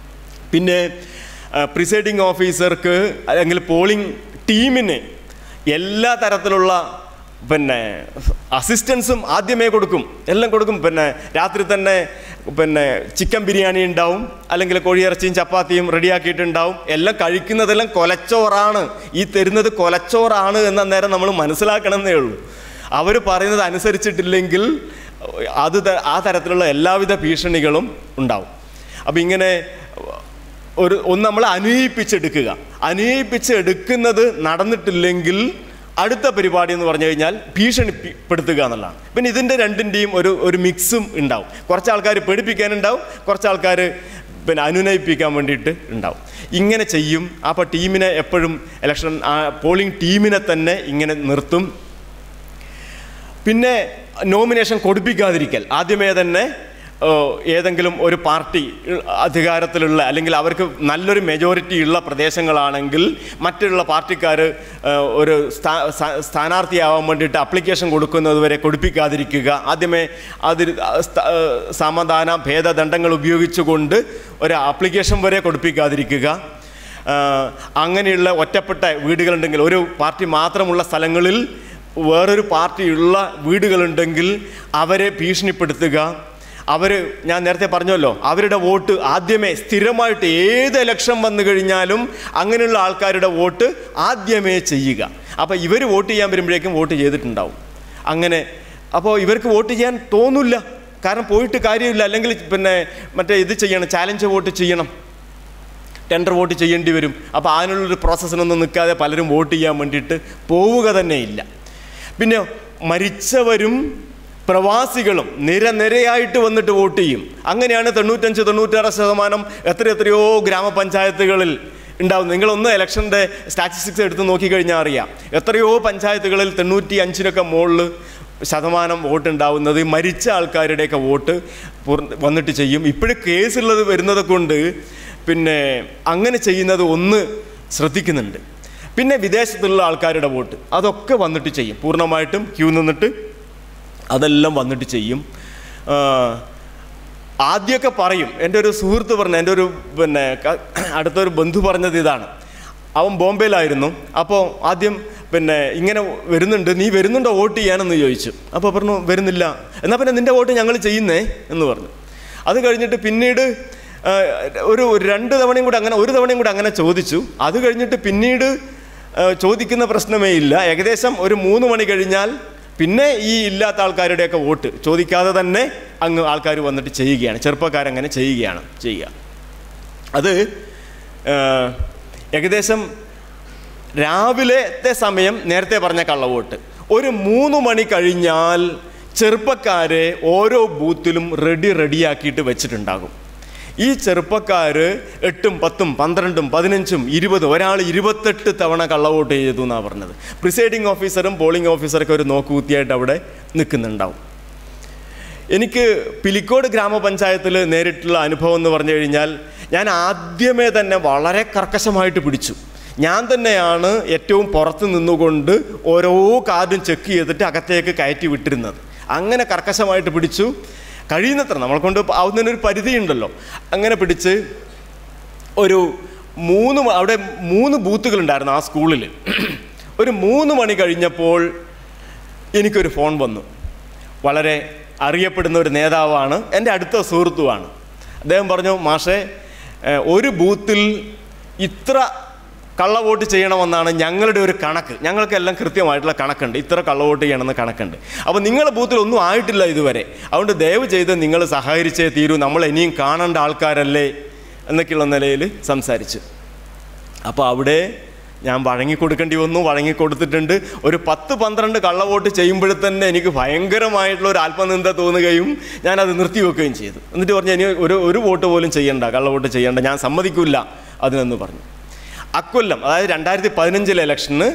പിന്നെ പ്രിസൈഡിംഗ് ഓഫീസർക്ക് അല്ലെങ്കിൽ പോളിംഗ് ടീമിന് എല്ലാ തരത്തിലുള്ള പിന്നെ അസിസ്റ്റൻസും ആദ്യമേ കൊടുക്കും എല്ലാം കൊടുക്കും പിന്നെ രാത്രി തന്നെ പിന്നെ ചിക്കൻ ബിരിയാണി ഉണ്ടാവും അല്ലെങ്കിൽ കോഴിയിറച്ചിയും ചപ്പാത്തിയും റെഡിയാക്കിയിട്ടുണ്ടാവും എല്ലാം കഴിക്കുന്നതെല്ലാം കൊലച്ചോറാണ് ഈ തരുന്നത് കൊലച്ചോറാണ് എന്ന നേരം നമ്മൾ മനസ്സിലാക്കണമെന്നേ ഉള്ളൂ അവർ പറയുന്നത് അനുസരിച്ചിട്ടില്ലെങ്കിൽ അത് ത- ആ തരത്തിലുള്ള എല്ലാവിധ ഭീഷണികളും ഉണ്ടാവും അപ്പം ഇങ്ങനെ ഒരു ഒന്ന് നമ്മൾ അനുനയിപ്പിച്ചെടുക്കുക അനുനയിപ്പിച്ചെടുക്കുന്നത് നടന്നിട്ടില്ലെങ്കിൽ അടുത്ത പരിപാടി എന്ന് പറഞ്ഞു കഴിഞ്ഞാൽ ഭീഷണിപ്പെടുത്തുക എന്നുള്ളതാണ് പിന്നെ ഇതിൻ്റെ രണ്ടിൻ്റെയും ഒരു ഒരു മിക്സും ഉണ്ടാവും കുറച്ച് ആൾക്കാർ പേടിപ്പിക്കാനുണ്ടാവും കുറച്ച് ആൾക്കാർ പിന്നെ അനുനയിപ്പിക്കാൻ വേണ്ടിയിട്ട് ഉണ്ടാവും ഇങ്ങനെ ചെയ്യും അപ്പോൾ ടീമിനെ എപ്പോഴും ഇലക്ഷൻ ആ പോളിംഗ് ടീമിനെ തന്നെ ഇങ്ങനെ നിർത്തും പിന്നെ നോമിനേഷൻ കൊടുപ്പിക്കാതിരിക്കൽ ആദ്യമേ തന്നെ ഓ, ഏതെങ്കിലും ഒരു പാർട്ടി ഇ- അധികാരത്തിലുള്ള അല്ലെങ്കിൽ അവർക്ക് നല്ലൊരു മെജോറിറ്റി ഉള്ള പ്രദേശങ്ങളാണെങ്കിൽ മറ്റുള്ള പാർട്ടിക്കാർ ഒരു സ്ഥാ- സ്ഥാ- സ്ഥാനാർത്ഥിയാവാൻ വേണ്ടിയിട്ട് അപ്ലിക്കേഷൻ കൊടുക്കുന്നത് വരെ കൊടുപ്പിക്കാതിരിക്കുക ആദ്യമേ അതിൽ സ്ഥ- സമാധാന ഭേദദണ്ഡങ്ങൾ ഉപയോഗിച്ചുകൊണ്ട് ഒരു ആപ്ലിക്കേഷൻ വരെ കൊടുപ്പിക്കാതിരിക്കുക ആ, അങ്ങനെയുള്ള ഒറ്റപ്പെട്ട വീടുകളുണ്ടെങ്കിൽ ഒരു പാർട്ടി മാത്രമുള്ള സ്ഥലങ്ങളിൽ വേറൊരു പാർട്ടിയുള്ള വീടുകളുണ്ടെങ്കിൽ അവരെ ഭീഷണിപ്പെടുത്തുക അവർ ഞാൻ നേരത്തെ പറഞ്ഞല്ലോ അവരുടെ വോട്ട് ആദ്യമേ സ്ഥിരമായിട്ട് ഏത് ഇലക്ഷൻ വന്നു കഴിഞ്ഞാലും അങ്ങനെയുള്ള ആൾക്കാരുടെ വോട്ട് ആദ്യമേ ചെയ്യുക അപ്പോൾ ഇവർ വോട്ട് ചെയ്യാൻ വരുമ്പോഴേക്കും വോട്ട് ചെയ്തിട്ടുണ്ടാവും അങ്ങനെ അപ്പോൾ ഇവർക്ക് വോട്ട് ചെയ്യാൻ തോന്നില്ല കാരണം പോയിട്ട് കാര്യമില്ല അല്ലെങ്കിൽ പിന്നെ മറ്റേ ഇത് ചെയ്യണം ചാലഞ്ച് വോട്ട് ചെയ്യണം ടെൻഡർ വോട്ട് ചെയ്യേണ്ടി വരും അപ്പോൾ അതിനുള്ളൊരു പ്രോസസ്സിനൊന്നും നിൽക്കാതെ പലരും വോട്ട് ചെയ്യാൻ വേണ്ടിയിട്ട് പോവുക തന്നെ ഇല്ല പിന്നെ മരിച്ചവരും പ്രവാസികളും നിരനിരയായിട്ട് വന്നിട്ട് വോട്ട് ചെയ്യും അങ്ങനെയാണ് തൊണ്ണൂറ്റഞ്ച് തൊണ്ണൂറ്റാറ് ശതമാനം എത്ര എത്രയോ ഗ്രാമപഞ്ചായത്തുകളിൽ ഉണ്ടാവും നിങ്ങളൊന്ന് ഇലക്ഷൻ്റെ സ്റ്റാറ്റിസ്റ്റിക്സ് എടുത്ത് നോക്കിക്കഴിഞ്ഞാൽ അറിയാം എത്രയോ പഞ്ചായത്തുകളിൽ തൊണ്ണൂറ്റി അഞ്ചിനൊക്കെ മുകളിൽ ശതമാനം വോട്ട് ഉണ്ടാവുന്നത് ഈ മരിച്ച ആൾക്കാരുടെയൊക്കെ വോട്ട് പൂർണ്ണ- വന്നിട്ട് ചെയ്യും ഇപ്പോഴും കേസുള്ളത് വരുന്നത് കൊണ്ട് പിന്നെ അങ്ങനെ ചെയ്യുന്നത് ഒന്ന് ശ്രദ്ധിക്കുന്നുണ്ട് പിന്നെ വിദേശത്തുള്ള ആൾക്കാരുടെ വോട്ട് അതൊക്കെ വന്നിട്ട് ചെയ്യും പൂർണ്ണമായിട്ടും ക്യൂ നിന്നിട്ട് അതെല്ലാം വന്നിട്ട് ചെയ്യും ആ, ആദ്യമൊക്കെ പറയും എൻ്റെ ഒരു സുഹൃത്ത് പറഞ്ഞ എൻ്റെ ഒരു പിന്നെ ക- അടുത്തൊരു ബന്ധു പറഞ്ഞത് ഇതാണ് അവൻ ബോംബെയിലായിരുന്നു അപ്പോൾ ആദ്യം പിന്നെ ഇങ്ങനെ വരുന്നുണ്ട് നീ വരുന്നുണ്ടോ വോട്ട് ചെയ്യാനെന്ന് ചോദിച്ചു അപ്പോൾ പറഞ്ഞു വരുന്നില്ല എന്നാൽ പിന്നെ നിൻ്റെ വോട്ട് ഞങ്ങൾ ചെയ്യുന്നേ എന്ന് പറഞ്ഞു അത് കഴിഞ്ഞിട്ട് പിന്നീട് ആ, ഒരു രണ്ട് തവണയും കൂടെ അങ്ങനെ ഒരു തവണയും കൂടെ അങ്ങനെ ചോദിച്ചു അത് കഴിഞ്ഞിട്ട് പിന്നീട് ആ, ചോദിക്കുന്ന പ്രശ്നമേ ഇല്ല ഏകദേശം ഒരു മൂന്ന് മണി കഴിഞ്ഞാൽ പിന്നെ ഈ ഇല്ലാത്ത ആൾക്കാരുടെയൊക്കെ വോട്ട് ചോദിക്കാതെ തന്നെ അങ്ങ് ആൾക്കാർ വന്നിട്ട് ചെയ്യുകയാണ് ചെറുപ്പക്കാരങ്ങനെ ചെയ്യുകയാണ് ചെയ്യുക അത് ആ, ഏകദേശം രാവിലത്തെ സമയം നേരത്തെ പറഞ്ഞ കള്ളവോട്ട് ഒരു മൂന്ന് മണി കഴിഞ്ഞാൽ ചെറുപ്പക്കാരെ ഓരോ ബൂത്തിലും റെഡി റെഡിയാക്കിയിട്ട് വെച്ചിട്ടുണ്ടാകും ഈ ചെറുപ്പക്കാർ എട്ടും പത്തും പന്ത്രണ്ടും പതിനഞ്ചും ഇരുപതും ഒരാൾ ഇരുപത്തെട്ട് തവണ കള്ളവോട്ട് ചെയ്തു എന്നാണ് പറഞ്ഞത് പ്രിസൈഡിംഗ് ഓഫീസറും പോളിംഗ് ഓഫീസറൊക്കെ ഒരു നോക്കുകുത്തിയായിട്ട് അവിടെ നിൽക്കുന്നുണ്ടാവും എനിക്ക് പിലിക്കോട് ഗ്രാമപഞ്ചായത്തിൽ നേരിട്ടുള്ള അനുഭവം എന്ന് പറഞ്ഞു കഴിഞ്ഞാൽ ഞാൻ ആദ്യമേ തന്നെ വളരെ കർക്കശമായിട്ട് പിടിച്ചു ഞാൻ തന്നെയാണ് ഏറ്റവും പുറത്ത് നിന്നുകൊണ്ട് ഓരോ കാർഡും ചെക്ക് ചെയ്തിട്ട് അകത്തേക്ക് കയറ്റി വിട്ടിരുന്നത് അങ്ങനെ കർക്കശമായിട്ട് പിടിച്ചു കഴിയുന്നത്ര നമ്മളെ കൊണ്ട് ആവുന്നതിനൊരു പരിധിയുണ്ടല്ലോ അങ്ങനെ പിടിച്ച് ഒരു മൂന്ന് മ- അവിടെ മൂന്ന് ബൂത്തുകളുണ്ടായിരുന്നു ആ സ്കൂളിൽ ഒരു മൂന്ന് മണി കഴിഞ്ഞപ്പോൾ എനിക്കൊരു ഫോൺ വന്നു വളരെ അറിയപ്പെടുന്ന ഒരു നേതാവാണ് എൻ്റെ അടുത്ത സുഹൃത്തുമാണ് അദ്ദേഹം പറഞ്ഞു മാഷേ ഏഹ്, ഒരു ബൂത്തിൽ ഇത്ര കള്ളവോട്ട് ചെയ്യണമെന്നാണ് ഞങ്ങളുടെ ഒരു കണക്ക് ഞങ്ങൾക്കെല്ലാം കൃത്യമായിട്ടുള്ള കണക്കുണ്ട് ഇത്ര കള്ളവോട്ട് ചെയ്യണമെന്ന് കണക്കുണ്ട് അപ്പോൾ നിങ്ങളുടെ ബൂത്തിൽ ഒന്നും ആയിട്ടില്ല ഇതുവരെ അതുകൊണ്ട് ദയവ് ചെയ്ത് നിങ്ങൾ സഹകരിച്ചേ തീരൂ നമ്മൾ ഇനിയും കാണേണ്ട ആൾക്കാരല്ലേ എന്നൊക്കെയുള്ള നിലയിൽ സംസാരിച്ചു അപ്പോൾ അവിടെ ഞാൻ വഴങ്ങിക്കൊടുക്കേണ്ടി വന്നു വഴങ്ങിക്കൊടുത്തിട്ടുണ്ട് ഒരു പത്ത് പന്ത്രണ്ട് കള്ളവോട്ട് ചെയ്യുമ്പോൾ തന്നെ എനിക്ക് ഭയങ്കരമായിട്ടുള്ള ഒരു ആത്മനിന്ദ തോന്നുകയും ഞാനത് നിർത്തിവെക്കുകയും ചെയ്തു എന്നിട്ട് പറഞ്ഞു ഇനി ഒരു ഒരു വോട്ട് പോലും ചെയ്യണ്ട കള്ളവോട്ട് ചെയ്യണ്ട ഞാൻ സമ്മതിക്കില്ല അതിനെന്ന് പറഞ്ഞു അക്കൊല്ലം അതായത് രണ്ടായിരത്തി പതിനഞ്ചിലെ ഇലക്ഷന്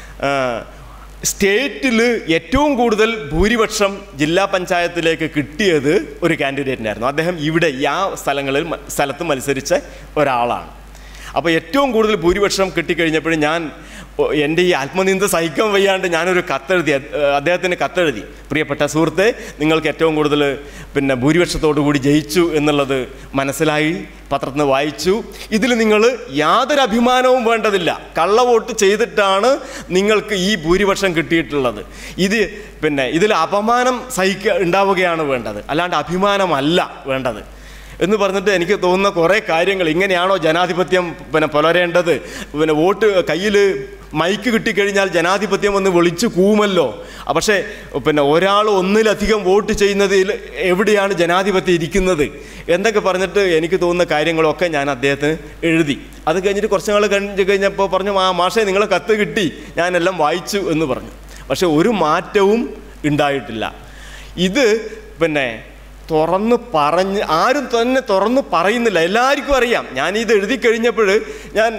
സ്റ്റേറ്റിൽ ഏറ്റവും കൂടുതൽ ഭൂരിപക്ഷം ജില്ലാ പഞ്ചായത്തിലേക്ക് കിട്ടിയത് ഒരു കാൻഡിഡേറ്റിനായിരുന്നു അദ്ദേഹം ഇവിടെ ഈ ആ സ്ഥലങ്ങളിൽ മ- സ്ഥലത്ത് മത്സരിച്ച ഒരാളാണ് അപ്പോൾ ഏറ്റവും കൂടുതൽ ഭൂരിപക്ഷം കിട്ടിക്കഴിഞ്ഞപ്പോഴും ഞാൻ ഓ, എൻ്റെ ഈ ആത്മനിന്ദ സഹിക്കാൻ വയ്യാണ്ട് ഞാനൊരു കത്തെഴുതി അദ്- ഏഹ് അദ്ദേഹത്തിന് കത്തെഴുതി പ്രിയപ്പെട്ട സുഹൃത്തെ നിങ്ങൾക്ക് ഏറ്റവും കൂടുതൽ പിന്നെ ഭൂരിപക്ഷത്തോടു കൂടി ജയിച്ചു എന്നുള്ളത് മനസ്സിലായി പത്രത്തിൽ നിന്ന് വായിച്ചു ഇതിൽ നിങ്ങൾ യാതൊരു അഭിമാനവും വേണ്ടതില്ല കള്ളവോട്ട് ചെയ്തിട്ടാണ് നിങ്ങൾക്ക് ഈ ഭൂരിപക്ഷം കിട്ടിയിട്ടുള്ളത് ഇത് പിന്നെ ഇതിൽ അപമാനം സഹിക്ക ഉണ്ടാവുകയാണ് വേണ്ടത് അല്ലാണ്ട് അഭിമാനമല്ല വേണ്ടത് എന്ന് പറഞ്ഞിട്ട് എനിക്ക് തോന്നുന്ന കുറേ കാര്യങ്ങൾ ഇങ്ങനെയാണോ ജനാധിപത്യം പിന്നെ പുലരേണ്ടത് പിന്നെ വോട്ട് കയ്യിൽ മൈക്ക് കിട്ടിക്കഴിഞ്ഞാൽ ജനാധിപത്യം ഒന്ന് വിളിച്ചു കൂമല്ലോ ആ, പക്ഷേ പിന്നെ ഒരാൾ ഒന്നിലധികം വോട്ട് ചെയ്യുന്നതിൽ എവിടെയാണ് ജനാധിപത്യം ഇരിക്കുന്നത് എന്നൊക്കെ പറഞ്ഞിട്ട് എനിക്ക് തോന്നുന്ന കാര്യങ്ങളൊക്കെ ഞാൻ അദ്ദേഹത്തിന് എഴുതി അത് കഴിഞ്ഞിട്ട് കുറച്ച് നാൾ കഴിഞ്ഞ് കഴിഞ്ഞപ്പോൾ പറഞ്ഞു ആ മാഷേ നിങ്ങളെ കത്ത് കിട്ടി ഞാനെല്ലാം വായിച്ചു എന്ന് പറഞ്ഞു പക്ഷേ ഒരു മാറ്റവും ഉണ്ടായിട്ടില്ല ഇത് പിന്നെ തുറന്ന് പറഞ്ഞ് ആരും തന്നെ തുറന്ന് പറയുന്നില്ല എല്ലാവർക്കും അറിയാം ഞാൻ ഇത് എഴുതി കഴിഞ്ഞപ്പോൾ ഞാൻ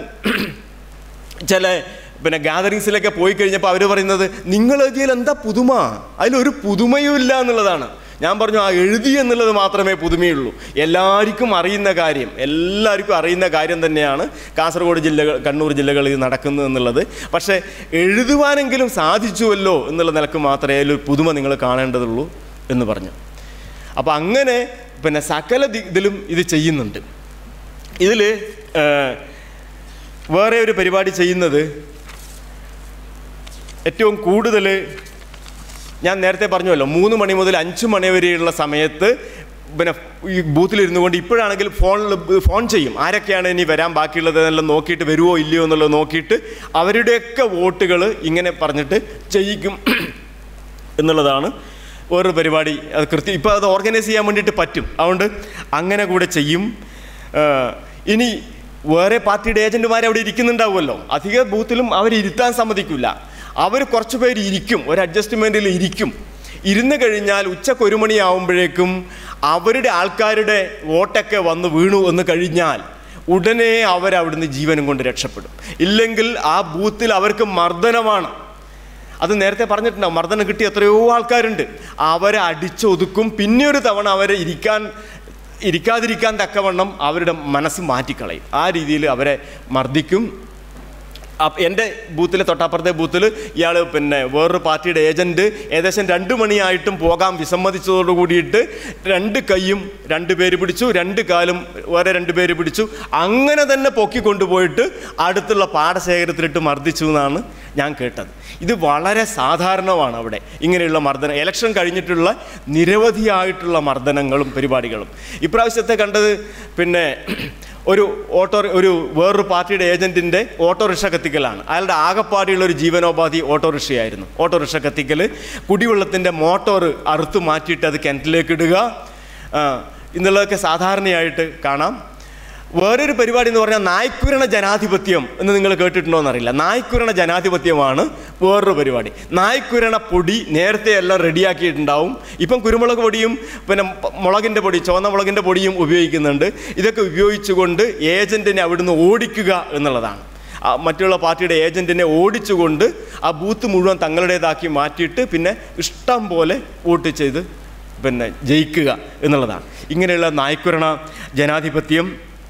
ചില പിന്നെ ഗാദറിങ്സിലൊക്കെ പോയി കഴിഞ്ഞപ്പോൾ അവർ പറയുന്നത് നിങ്ങൾ എഴുതിയാൽ എന്താ പുതുമ അതിലൊരു പുതുമയും ഇല്ല എന്നുള്ളതാണ് ഞാൻ പറഞ്ഞു ആ എഴുതി എന്നുള്ളത് മാത്രമേ പുതുമയുള്ളൂ എല്ലാവർക്കും അറിയുന്ന കാര്യം എല്ലാവർക്കും അറിയുന്ന കാര്യം തന്നെയാണ് കാസർഗോഡ് ജില്ലകൾ കണ്ണൂർ ജില്ലകളിൽ നടക്കുന്നത് എന്നുള്ളത് പക്ഷേ എഴുതുവാനെങ്കിലും സാധിച്ചുവല്ലോ എന്നുള്ള നിലക്ക് മാത്രമേ അതിലൊരു പുതുമ നിങ്ങൾ കാണേണ്ടതുള്ളൂ എന്ന് പറഞ്ഞു അപ്പോൾ അങ്ങനെ പിന്നെ സകല ദി- ഇതിലും ഇത് ചെയ്യുന്നുണ്ട് ഇതിൽ വേറെ ഒരു പരിപാടി ചെയ്യുന്നത് ഏറ്റവും കൂടുതൽ ഞാൻ നേരത്തെ പറഞ്ഞുവല്ലോ മൂന്ന് മണി മുതൽ അഞ്ച് മണി വരെയുള്ള സമയത്ത് പിന്നെ ഈ ബൂത്തിലിരുന്നു കൊണ്ട് ഇപ്പോഴാണെങ്കിൽ ഫോണിൽ ഫോൺ ചെയ്യും ആരൊക്കെയാണ് ഇനി വരാൻ ബാക്കിയുള്ളത് എന്നെല്ലാം നോക്കിയിട്ട് വരുമോ ഇല്ലയോ എന്നുള്ളത് നോക്കിയിട്ട് അവരുടെയൊക്കെ വോട്ടുകൾ ഇങ്ങനെ പറഞ്ഞിട്ട് ചെയ്യിക്കും എന്നുള്ളതാണ് വേറൊരു പരിപാടി അത് കൃത്യം ഇപ്പോൾ അത് ഓർഗനൈസ് ചെയ്യാൻ വേണ്ടിയിട്ട് പറ്റും അതുകൊണ്ട് അങ്ങനെ കൂടെ ചെയ്യും ആ, ഇനി വേറെ പാർട്ടിയുടെ ഏജന്റുമാർ അവിടെ ഇരിക്കുന്നുണ്ടാവുമല്ലോ അധിക ബൂത്തിലും അവർ ഇരുത്താൻ സമ്മതിക്കില്ല അവർ കുറച്ച് പേര് ഇരിക്കും ഒരു അഡ്ജസ്റ്റ്മെൻറ്റിൽ ഇരിക്കും ഇരുന്ന് കഴിഞ്ഞാൽ ഉച്ചക്ക് ഒരു മണിയാവുമ്പോഴേക്കും അവരുടെ ആൾക്കാരുടെ വോട്ടൊക്കെ വന്ന് വീണു എന്ന് കഴിഞ്ഞാൽ ഉടനെ അവരവിടുന്ന് ജീവനും കൊണ്ട് രക്ഷപ്പെടും ഇല്ലെങ്കിൽ ആ ബൂത്തിൽ അവർക്ക് മർദ്ദനമാണ് അത് നേരത്തെ പറഞ്ഞിട്ടുണ്ടാവും മർദ്ദനം കിട്ടി എത്രയോ ആൾക്കാരുണ്ട് അവരെ അടിച്ചൊതുക്കും പിന്നെ ഒരു തവണ അവരെ ഇരിക്കാൻ ഇരിക്കാതിരിക്കാൻ തക്കവണ്ണം അവരുടെ മനസ്സ് മാറ്റിക്കളയും ആ രീതിയിൽ അവരെ മർദ്ദിക്കും അപ്പ- എൻ്റെ ബൂത്തിൽ തൊട്ടപ്പുറത്തെ ബൂത്തിൽ ഇയാൾ പിന്നെ വേറൊരു പാർട്ടിയുടെ ഏജൻറ്റ് ഏകദേശം രണ്ട് മണിയായിട്ടും പോകാൻ വിസമ്മതിച്ചതോട് കൂടിയിട്ട് രണ്ട് കൈയും രണ്ട് പേര് പിടിച്ചു രണ്ട് കാലും വേറെ രണ്ട് പേര് പിടിച്ചു അങ്ങനെ തന്നെ പൊക്കി കൊണ്ടുപോയിട്ട് അടുത്തുള്ള പാടശേഖരത്തിലിട്ട് മർദ്ദിച്ചു എന്നാണ് ഞാൻ കേട്ടത് ഇത് വളരെ സാധാരണമാണ് അവിടെ ഇങ്ങനെയുള്ള മർദ്ദനം ഇലക്ഷൻ കഴിഞ്ഞിട്ടുള്ള നിരവധിയായിട്ടുള്ള മർദ്ദനങ്ങളും പരിപാടികളും ഇപ്രാവശ്യത്തെ കണ്ടത് പിന്നെ ഒരു ഓട്ടോ ഒരു വേറൊരു പാർട്ടിയുടെ ഏജൻറ്റിൻ്റെ ഓട്ടോറിക്ഷ കത്തിക്കലാണ് അയാളുടെ ആകപ്പാടിയുള്ള ഒരു ജീവനോപാധി ഓട്ടോറിക്ഷയായിരുന്നു ഓട്ടോറിക്ഷ കത്തിക്കൽ കുടിവെള്ളത്തിൻ്റെ മോട്ടോർ അറുത്ത് മാറ്റിയിട്ട് അത് കിണറ്റിലേക്ക് ഇടുക ആ, എന്നുള്ളതൊക്കെ സാധാരണയായിട്ട് കാണാം വേറൊരു പരിപാടി എന്ന് പറഞ്ഞാൽ നായ്ക്കുരണ ജനാധിപത്യം എന്ന് നിങ്ങൾ കേട്ടിട്ടുണ്ടോ എന്നറിയില്ല നായ്ക്കുരണ ജനാധിപത്യമാണ് വേറൊരു പരിപാടി നായ്ക്കുരണ പൊടി നേരത്തെ എല്ലാം റെഡിയാക്കിയിട്ടുണ്ടാവും ഇപ്പം കുരുമുളക് പൊടിയും പിന്നെ പ- മുളകിൻ്റെ പൊടി ചുവന്ന മുളകിൻ്റെ പൊടിയും ഉപയോഗിക്കുന്നുണ്ട് ഇതൊക്കെ ഉപയോഗിച്ചുകൊണ്ട് ഏജൻറ്റിനെ അവിടുന്ന് ഓടിക്കുക എന്നുള്ളതാണ് ആ മറ്റുള്ള പാർട്ടിയുടെ ഏജൻറ്റിനെ ഓടിച്ചുകൊണ്ട് ആ ബൂത്ത് മുഴുവൻ തങ്ങളുടേതാക്കി മാറ്റിയിട്ട് പിന്നെ ഇഷ്ടം പോലെ വോട്ട് ചെയ്ത് പിന്നെ ജയിക്കുക എന്നുള്ളതാണ് ഇങ്ങനെയുള്ള നായ്ക്കുരണ ജനാധിപത്യം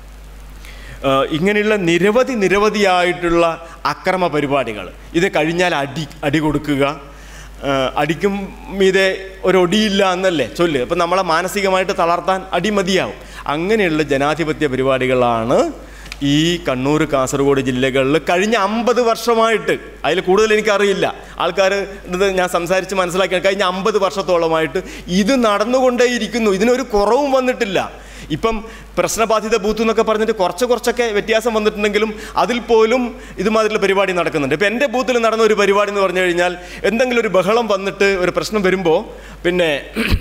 ആ, ഇങ്ങനെയുള്ള നിരവധി നിരവധിയായിട്ടുള്ള അക്രമ പരിപാടികൾ ഇത് കഴിഞ്ഞാൽ അടി അടി കൊടുക്കുക ആ, അടിക്കും മീതെ ഒരു ഒടിയില്ല എന്നല്ലേ ചൊല്ല് അപ്പം നമ്മളെ മാനസികമായിട്ട് തളർത്താൻ അടി മതിയാവും അങ്ങനെയുള്ള ജനാധിപത്യ പരിപാടികളാണ് ഈ കണ്ണൂർ കാസർഗോഡ് ജില്ലകളിൽ കഴിഞ്ഞ അമ്പത് വർഷമായിട്ട് അതിൽ കൂടുതൽ എനിക്കറിയില്ല ആൾക്കാർ ഇത് ഞാൻ സംസാരിച്ച് മനസ്സിലാക്കിയ കഴിഞ്ഞ അമ്പത് വർഷത്തോളമായിട്ട് ഇത് നടന്നുകൊണ്ടേയിരിക്കുന്നു ഇതിനൊരു കുറവും വന്നിട്ടില്ല ഇപ്പം പ്രശ്നബാധിത ബൂത്ത് എന്നൊക്കെ പറഞ്ഞിട്ട് കുറച്ച് കുറച്ചൊക്കെ വ്യത്യാസം വന്നിട്ടുണ്ടെങ്കിലും അതിൽ പോലും ഇതുമാതിരിയുള്ള പരിപാടി നടക്കുന്നുണ്ട് ഇപ്പം എൻ്റെ ബൂത്തിൽ നടന്ന ഒരു പരിപാടി എന്ന് പറഞ്ഞു കഴിഞ്ഞാൽ എന്തെങ്കിലും ഒരു ബഹളം വന്നിട്ട് ഒരു പ്രശ്നം വരുമ്പോൾ പിന്നെ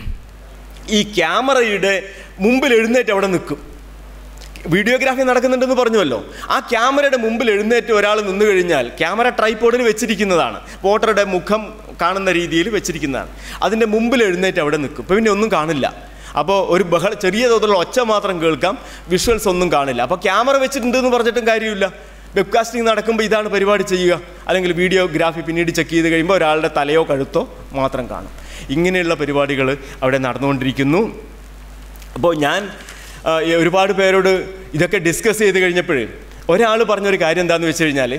ഈ ക്യാമറയുടെ മുമ്പിൽ എഴുന്നേറ്റ് അവിടെ നിൽക്കും വീഡിയോഗ്രാഫി നടക്കുന്നുണ്ടെന്ന് പറഞ്ഞുവല്ലോ ആ ക്യാമറയുടെ മുമ്പിൽ എഴുന്നേറ്റ് ഒരാൾ നിന്ന് കഴിഞ്ഞാൽ ക്യാമറ ട്രൈപോഡിൽ വെച്ചിരിക്കുന്നതാണ് വോട്ടറുടെ മുഖം കാണുന്ന രീതിയിൽ വെച്ചിരിക്കുന്നതാണ് അതിൻ്റെ മുമ്പിൽ എഴുന്നേറ്റ് അവിടെ നിൽക്കും ഇപ്പോൾ പിന്നെ ഒന്നും കാണില്ല അപ്പോൾ ഒരു ബഹള ചെറിയ തോതിലുള്ള ഒച്ച മാത്രം കേൾക്കാം വിഷ്വൽസ് ഒന്നും കാണില്ല അപ്പോൾ ക്യാമറ വെച്ചിട്ടുണ്ട് എന്ന് പറഞ്ഞിട്ടും കാര്യമില്ല വെബ്കാസ്റ്റിംഗ് നടക്കുമ്പോൾ ഇതാണ് പരിപാടി ചെയ്യുക അല്ലെങ്കിൽ വീഡിയോഗ്രാഫി പിന്നീട് ചെക്ക് ചെയ്ത് കഴിയുമ്പോൾ ഒരാളുടെ തലയോ കഴുത്തോ മാത്രം കാണും ഇങ്ങനെയുള്ള പരിപാടികൾ അവിടെ നടന്നുകൊണ്ടിരിക്കുന്നു അപ്പോൾ ഞാൻ ആ, ഈ ഒരുപാട് പേരോട് ഇതൊക്കെ ഡിസ്കസ് ചെയ്ത് കഴിഞ്ഞപ്പോൾ ഒരാൾ പറഞ്ഞൊരു കാര്യം എന്താണെന്ന് വെച്ച് കഴിഞ്ഞാൽ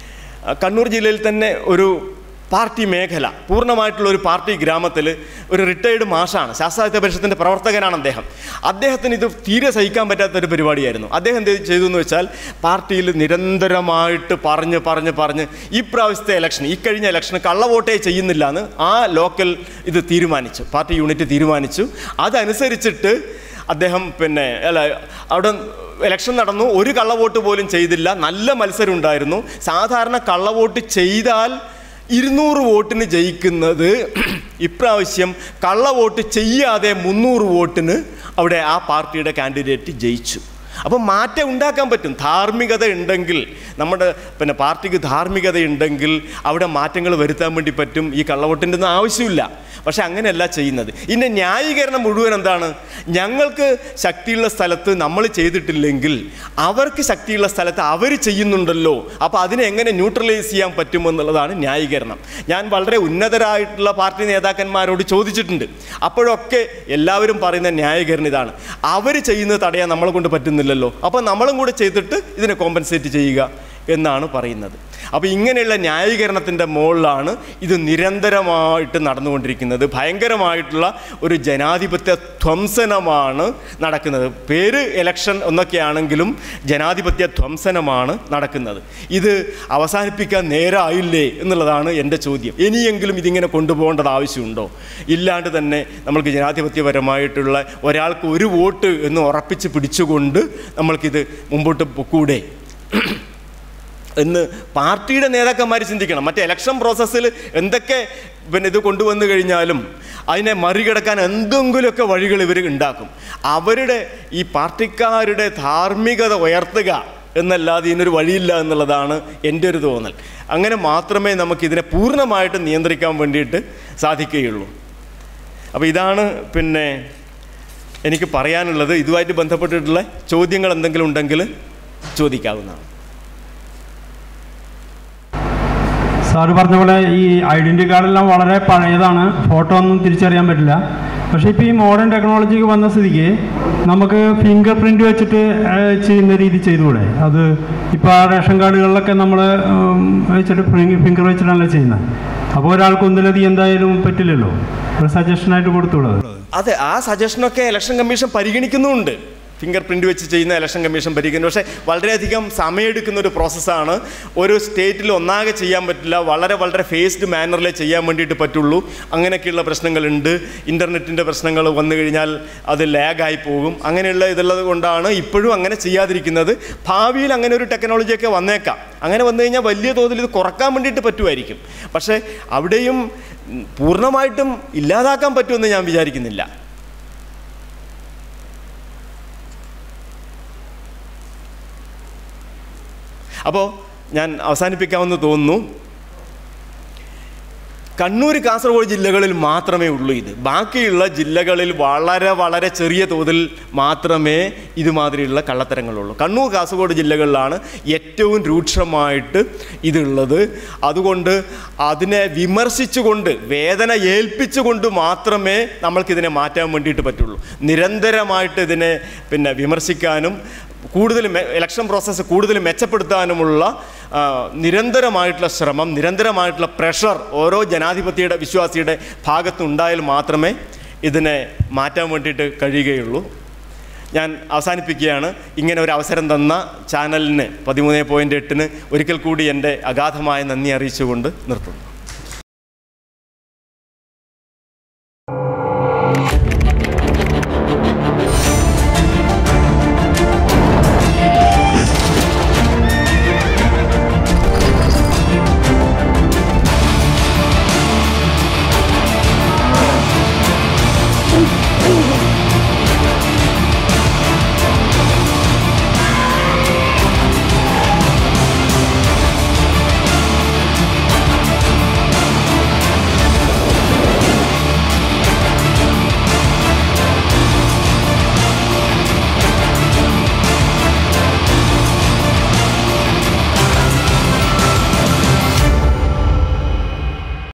ആ, കണ്ണൂർ ജില്ലയിൽ തന്നെ ഒരു പാർട്ടി മേഖല പൂർണ്ണമായിട്ടുള്ള ഒരു പാർട്ടി ഗ്രാമത്തിൽ ഒരു റിട്ടയേർഡ് മാഷാണ് ശാസ്ത്രാധിത്യ പരിഷത്തിൻ്റെ പ്രവർത്തകനാണ് അദ്ദേഹം അദ്ദേഹത്തിന് ഇത് തീരെ സഹിക്കാൻ പറ്റാത്ത ഒരു പരിപാടിയായിരുന്നു അദ്ദേഹം എന്ത് ചെയ്തു എന്ന് വെച്ചാൽ പാർട്ടിയിൽ നിരന്തരമായിട്ട് പറഞ്ഞ് പറഞ്ഞ് പറഞ്ഞ് ഈ പ്രാവശ്യത്തെ ഇലക്ഷൻ ഈ കഴിഞ്ഞ ഇലക്ഷന് കള്ളവോട്ടേ ചെയ്യുന്നില്ല എന്ന് ആ ലോക്കൽ ഇത് തീരുമാനിച്ചു പാർട്ടി യൂണിറ്റ് തീരുമാനിച്ചു അതനുസരിച്ചിട്ട് അദ്ദേഹം പിന്നെ അല്ല അവിടെ ഇലക്ഷൻ നടന്നു ഒരു കള്ളവോട്ട് പോലും ചെയ്തില്ല നല്ല മത്സരം ഉണ്ടായിരുന്നു സാധാരണ കള്ളവോട്ട് ചെയ്താൽ ഇരുന്നൂറ് വോട്ടിന് ജയിക്കുന്നത് ഇപ്രാവശ്യം കള്ളവോട്ട് ചെയ്യാതെ മുന്നൂറ് വോട്ടിന് അവിടെ ആ പാർട്ടിയുടെ കാൻഡിഡേറ്റ് ജയിച്ചു അപ്പം മാറ്റം ഉണ്ടാക്കാൻ പറ്റും ധാർമ്മികത ഉണ്ടെങ്കിൽ നമ്മുടെ പിന്നെ പാർട്ടിക്ക് ധാർമ്മികത ഉണ്ടെങ്കിൽ അവിടെ മാറ്റങ്ങൾ വരുത്താൻ വേണ്ടി പറ്റും ഈ കള്ളവോട്ടിൻ്റെ ഒന്നും ആവശ്യമില്ല പക്ഷെ അങ്ങനെയല്ല ചെയ്യുന്നത് ഇതിൻ്റെ ന്യായീകരണം മുഴുവൻ എന്താണ് ഞങ്ങൾക്ക് ശക്തിയുള്ള സ്ഥലത്ത് നമ്മൾ ചെയ്തിട്ടില്ലെങ്കിൽ അവർക്ക് ശക്തിയുള്ള സ്ഥലത്ത് അവർ ചെയ്യുന്നുണ്ടല്ലോ അപ്പോൾ അതിനെ എങ്ങനെ ന്യൂട്രലൈസ് ചെയ്യാൻ പറ്റുമെന്നുള്ളതാണ് ന്യായീകരണം ഞാൻ വളരെ ഉന്നതരായിട്ടുള്ള പാർട്ടി നേതാക്കന്മാരോട് ചോദിച്ചിട്ടുണ്ട് അപ്പോഴൊക്കെ എല്ലാവരും പറയുന്ന ന്യായീകരണം ഇതാണ് അവർ ചെയ്യുന്നത് തടയാൻ നമ്മളെ കൊണ്ട് പറ്റുന്നില്ലല്ലോ അപ്പോൾ നമ്മളും കൂടെ ചെയ്തിട്ട് ഇതിനെ കോമ്പൻസേറ്റ് ചെയ്യുക എന്നാണ് പറയുന്നത് അപ്പോൾ ഇങ്ങനെയുള്ള ന്യായീകരണത്തിൻ്റെ മുകളിലാണ് ഇത് നിരന്തരമായിട്ട് നടന്നുകൊണ്ടിരിക്കുന്നത് ഭയങ്കരമായിട്ടുള്ള ഒരു ജനാധിപത്യ ധ്വംസനമാണ് നടക്കുന്നത് പേര് ഇലക്ഷൻ എന്നൊക്കെയാണെങ്കിലും ജനാധിപത്യ ധ്വംസനമാണ് നടക്കുന്നത് ഇത് അവസാനിപ്പിക്കാൻ നേരായില്ലേ എന്നുള്ളതാണ് എൻ്റെ ചോദ്യം ഇനിയെങ്കിലും ഇതിങ്ങനെ കൊണ്ടുപോകേണ്ടത് ആവശ്യമുണ്ടോ ഇല്ലാണ്ട് തന്നെ നമ്മൾക്ക് ജനാധിപത്യപരമായിട്ടുള്ള ഒരാൾക്ക് ഒരു വോട്ട് എന്ന് ഉറപ്പിച്ച് പിടിച്ചുകൊണ്ട് നമ്മൾക്കിത് മുമ്പോട്ട് പൊക്കൂടെ എന്ന് പാർട്ടിയുടെ നേതാക്കന്മാർ ചിന്തിക്കണം മറ്റേ ഇലക്ഷൻ പ്രോസസ്സിൽ എന്തൊക്കെ പിന്നെ ഇത് കൊണ്ടുവന്നു കഴിഞ്ഞാലും അതിനെ മറികടക്കാൻ എന്തെങ്കിലുമൊക്കെ വഴികൾ ഇവർ ഉണ്ടാക്കും അവരുടെ ഈ പാർട്ടിക്കാരുടെ ധാർമ്മികത ഉയർത്തുക എന്നല്ലാതെ ഇതിനൊരു വഴിയില്ല എന്നുള്ളതാണ് എൻ്റെ ഒരു തോന്നൽ അങ്ങനെ മാത്രമേ നമുക്കിതിനെ പൂർണ്ണമായിട്ട് നിയന്ത്രിക്കാൻ വേണ്ടിയിട്ട് സാധിക്കുകയുള്ളൂ അപ്പോൾ ഇതാണ് പിന്നെ എനിക്ക് പറയാനുള്ളത് ഇതുമായിട്ട് ബന്ധപ്പെട്ടിട്ടുള്ള ചോദ്യങ്ങൾ എന്തെങ്കിലും ഉണ്ടെങ്കിൽ ചോദിക്കാവുന്നതാണ് സാറ് പറഞ്ഞ പോലെ ഈ ഐഡൻറ്റി കാർഡെല്ലാം വളരെ പഴയതാണ് ഫോട്ടോ ഒന്നും തിരിച്ചറിയാൻ പറ്റില്ല പക്ഷേ ഇപ്പോൾ ഈ മോഡേൺ ടെക്നോളജിക്ക് വന്ന സ്ഥിതിക്ക് നമുക്ക് ഫിംഗർ പ്രിൻ്റ് വെച്ചിട്ട് ആ, ചെയ്യുന്ന രീതി ചെയ്തുകൂടെ അത് ഇപ്പോൾ ആ റേഷൻ കാർഡുകളിലൊക്കെ നമ്മൾ വെച്ചിട്ട് ഫിംഗർ വെച്ചിട്ടാണല്ലോ ചെയ്യുന്നത് അപ്പോൾ ഒരാൾക്ക് ഒന്നിലധികം എന്തായാലും പറ്റില്ലല്ലോ ഒരു സജഷനായിട്ട് കൊടുത്തുകൂടെ അതെ ആ സജഷനൊക്കെ ഇലക്ഷൻ കമ്മീഷൻ പരിഗണിക്കുന്നുമുണ്ട് ഫിംഗർ പ്രിൻ്റ് വെച്ച് ചെയ്യുന്ന ഇലക്ഷൻ കമ്മീഷൻ പരിഗണിക്കുന്നു പക്ഷേ വളരെയധികം സമയമെടുക്കുന്ന ഒരു പ്രോസസ്സാണ് ഒരു സ്റ്റേറ്റിൽ ഒന്നാകെ ചെയ്യാൻ പറ്റില്ല വളരെ വളരെ ഫേസ്ഡ് മാനറിലേ ചെയ്യാൻ വേണ്ടിയിട്ട് പറ്റുള്ളൂ അങ്ങനെയൊക്കെയുള്ള പ്രശ്നങ്ങളുണ്ട് ഇൻ്റർനെറ്റിൻ്റെ പ്രശ്നങ്ങൾ വന്നു കഴിഞ്ഞാൽ അത് ലാഗായി പോകും അങ്ങനെയുള്ള ഇതുള്ളത് കൊണ്ടാണ് ഇപ്പോഴും അങ്ങനെ ചെയ്യാതിരിക്കുന്നത് ഭാവിയിൽ അങ്ങനെ ഒരു ടെക്നോളജിയൊക്കെ വന്നേക്കാം അങ്ങനെ വന്നു കഴിഞ്ഞാൽ വലിയ തോതിൽ ഇത് കുറക്കാൻ വേണ്ടിയിട്ട് പറ്റുമായിരിക്കും പക്ഷേ അവിടെയും ഉം, പൂർണ്ണമായിട്ടും ഇല്ലാതാക്കാൻ പറ്റുമെന്ന് ഞാൻ വിചാരിക്കുന്നില്ല അപ്പോൾ ഞാൻ അവസാനിപ്പിക്കാമെന്ന് തോന്നുന്നു കണ്ണൂർ കാസർഗോഡ് ജില്ലകളിൽ മാത്രമേ ഉള്ളൂ ഇത് ബാക്കിയുള്ള ജില്ലകളിൽ വളരെ വളരെ ചെറിയ തോതിൽ മാത്രമേ ഇതുമാതിരിയുള്ള കള്ളത്തരങ്ങളുള്ളൂ കണ്ണൂർ കാസർഗോഡ് ജില്ലകളിലാണ് ഏറ്റവും രൂക്ഷമായിട്ട് ഇതുള്ളത് അതുകൊണ്ട് അതിനെ വിമർശിച്ചുകൊണ്ട് വേദന ഏൽപ്പിച്ചുകൊണ്ട് മാത്രമേ നമ്മൾക്കിതിനെ മാറ്റാൻ വേണ്ടിയിട്ട് പറ്റുള്ളൂ നിരന്തരമായിട്ട് ഇതിനെ പിന്നെ വിമർശിക്കാനും കൂടുതൽ മെ- ഇലക്ഷൻ പ്രോസസ്സ് കൂടുതൽ മെച്ചപ്പെടുത്താനുമുള്ള ആ, നിരന്തരമായിട്ടുള്ള ശ്രമം നിരന്തരമായിട്ടുള്ള പ്രഷർ ഓരോ ജനാധിപത്യയുടെ വിശ്വാസിയുടെ ഭാഗത്തുണ്ടായാൽ മാത്രമേ ഇതിനെ മാറ്റാൻ വേണ്ടിയിട്ട് കഴിയുകയുള്ളൂ ഞാൻ അവസാനിപ്പിക്കുകയാണ് ഇങ്ങനെ ഒരു അവസരം തന്ന ചാനലിന് പതിമൂന്ന് പോയിൻ്റ് എട്ടിന് ഒരിക്കൽ കൂടി എൻ്റെ അഗാധമായ നന്ദി അറിയിച്ചുകൊണ്ട് നിർത്തുന്നു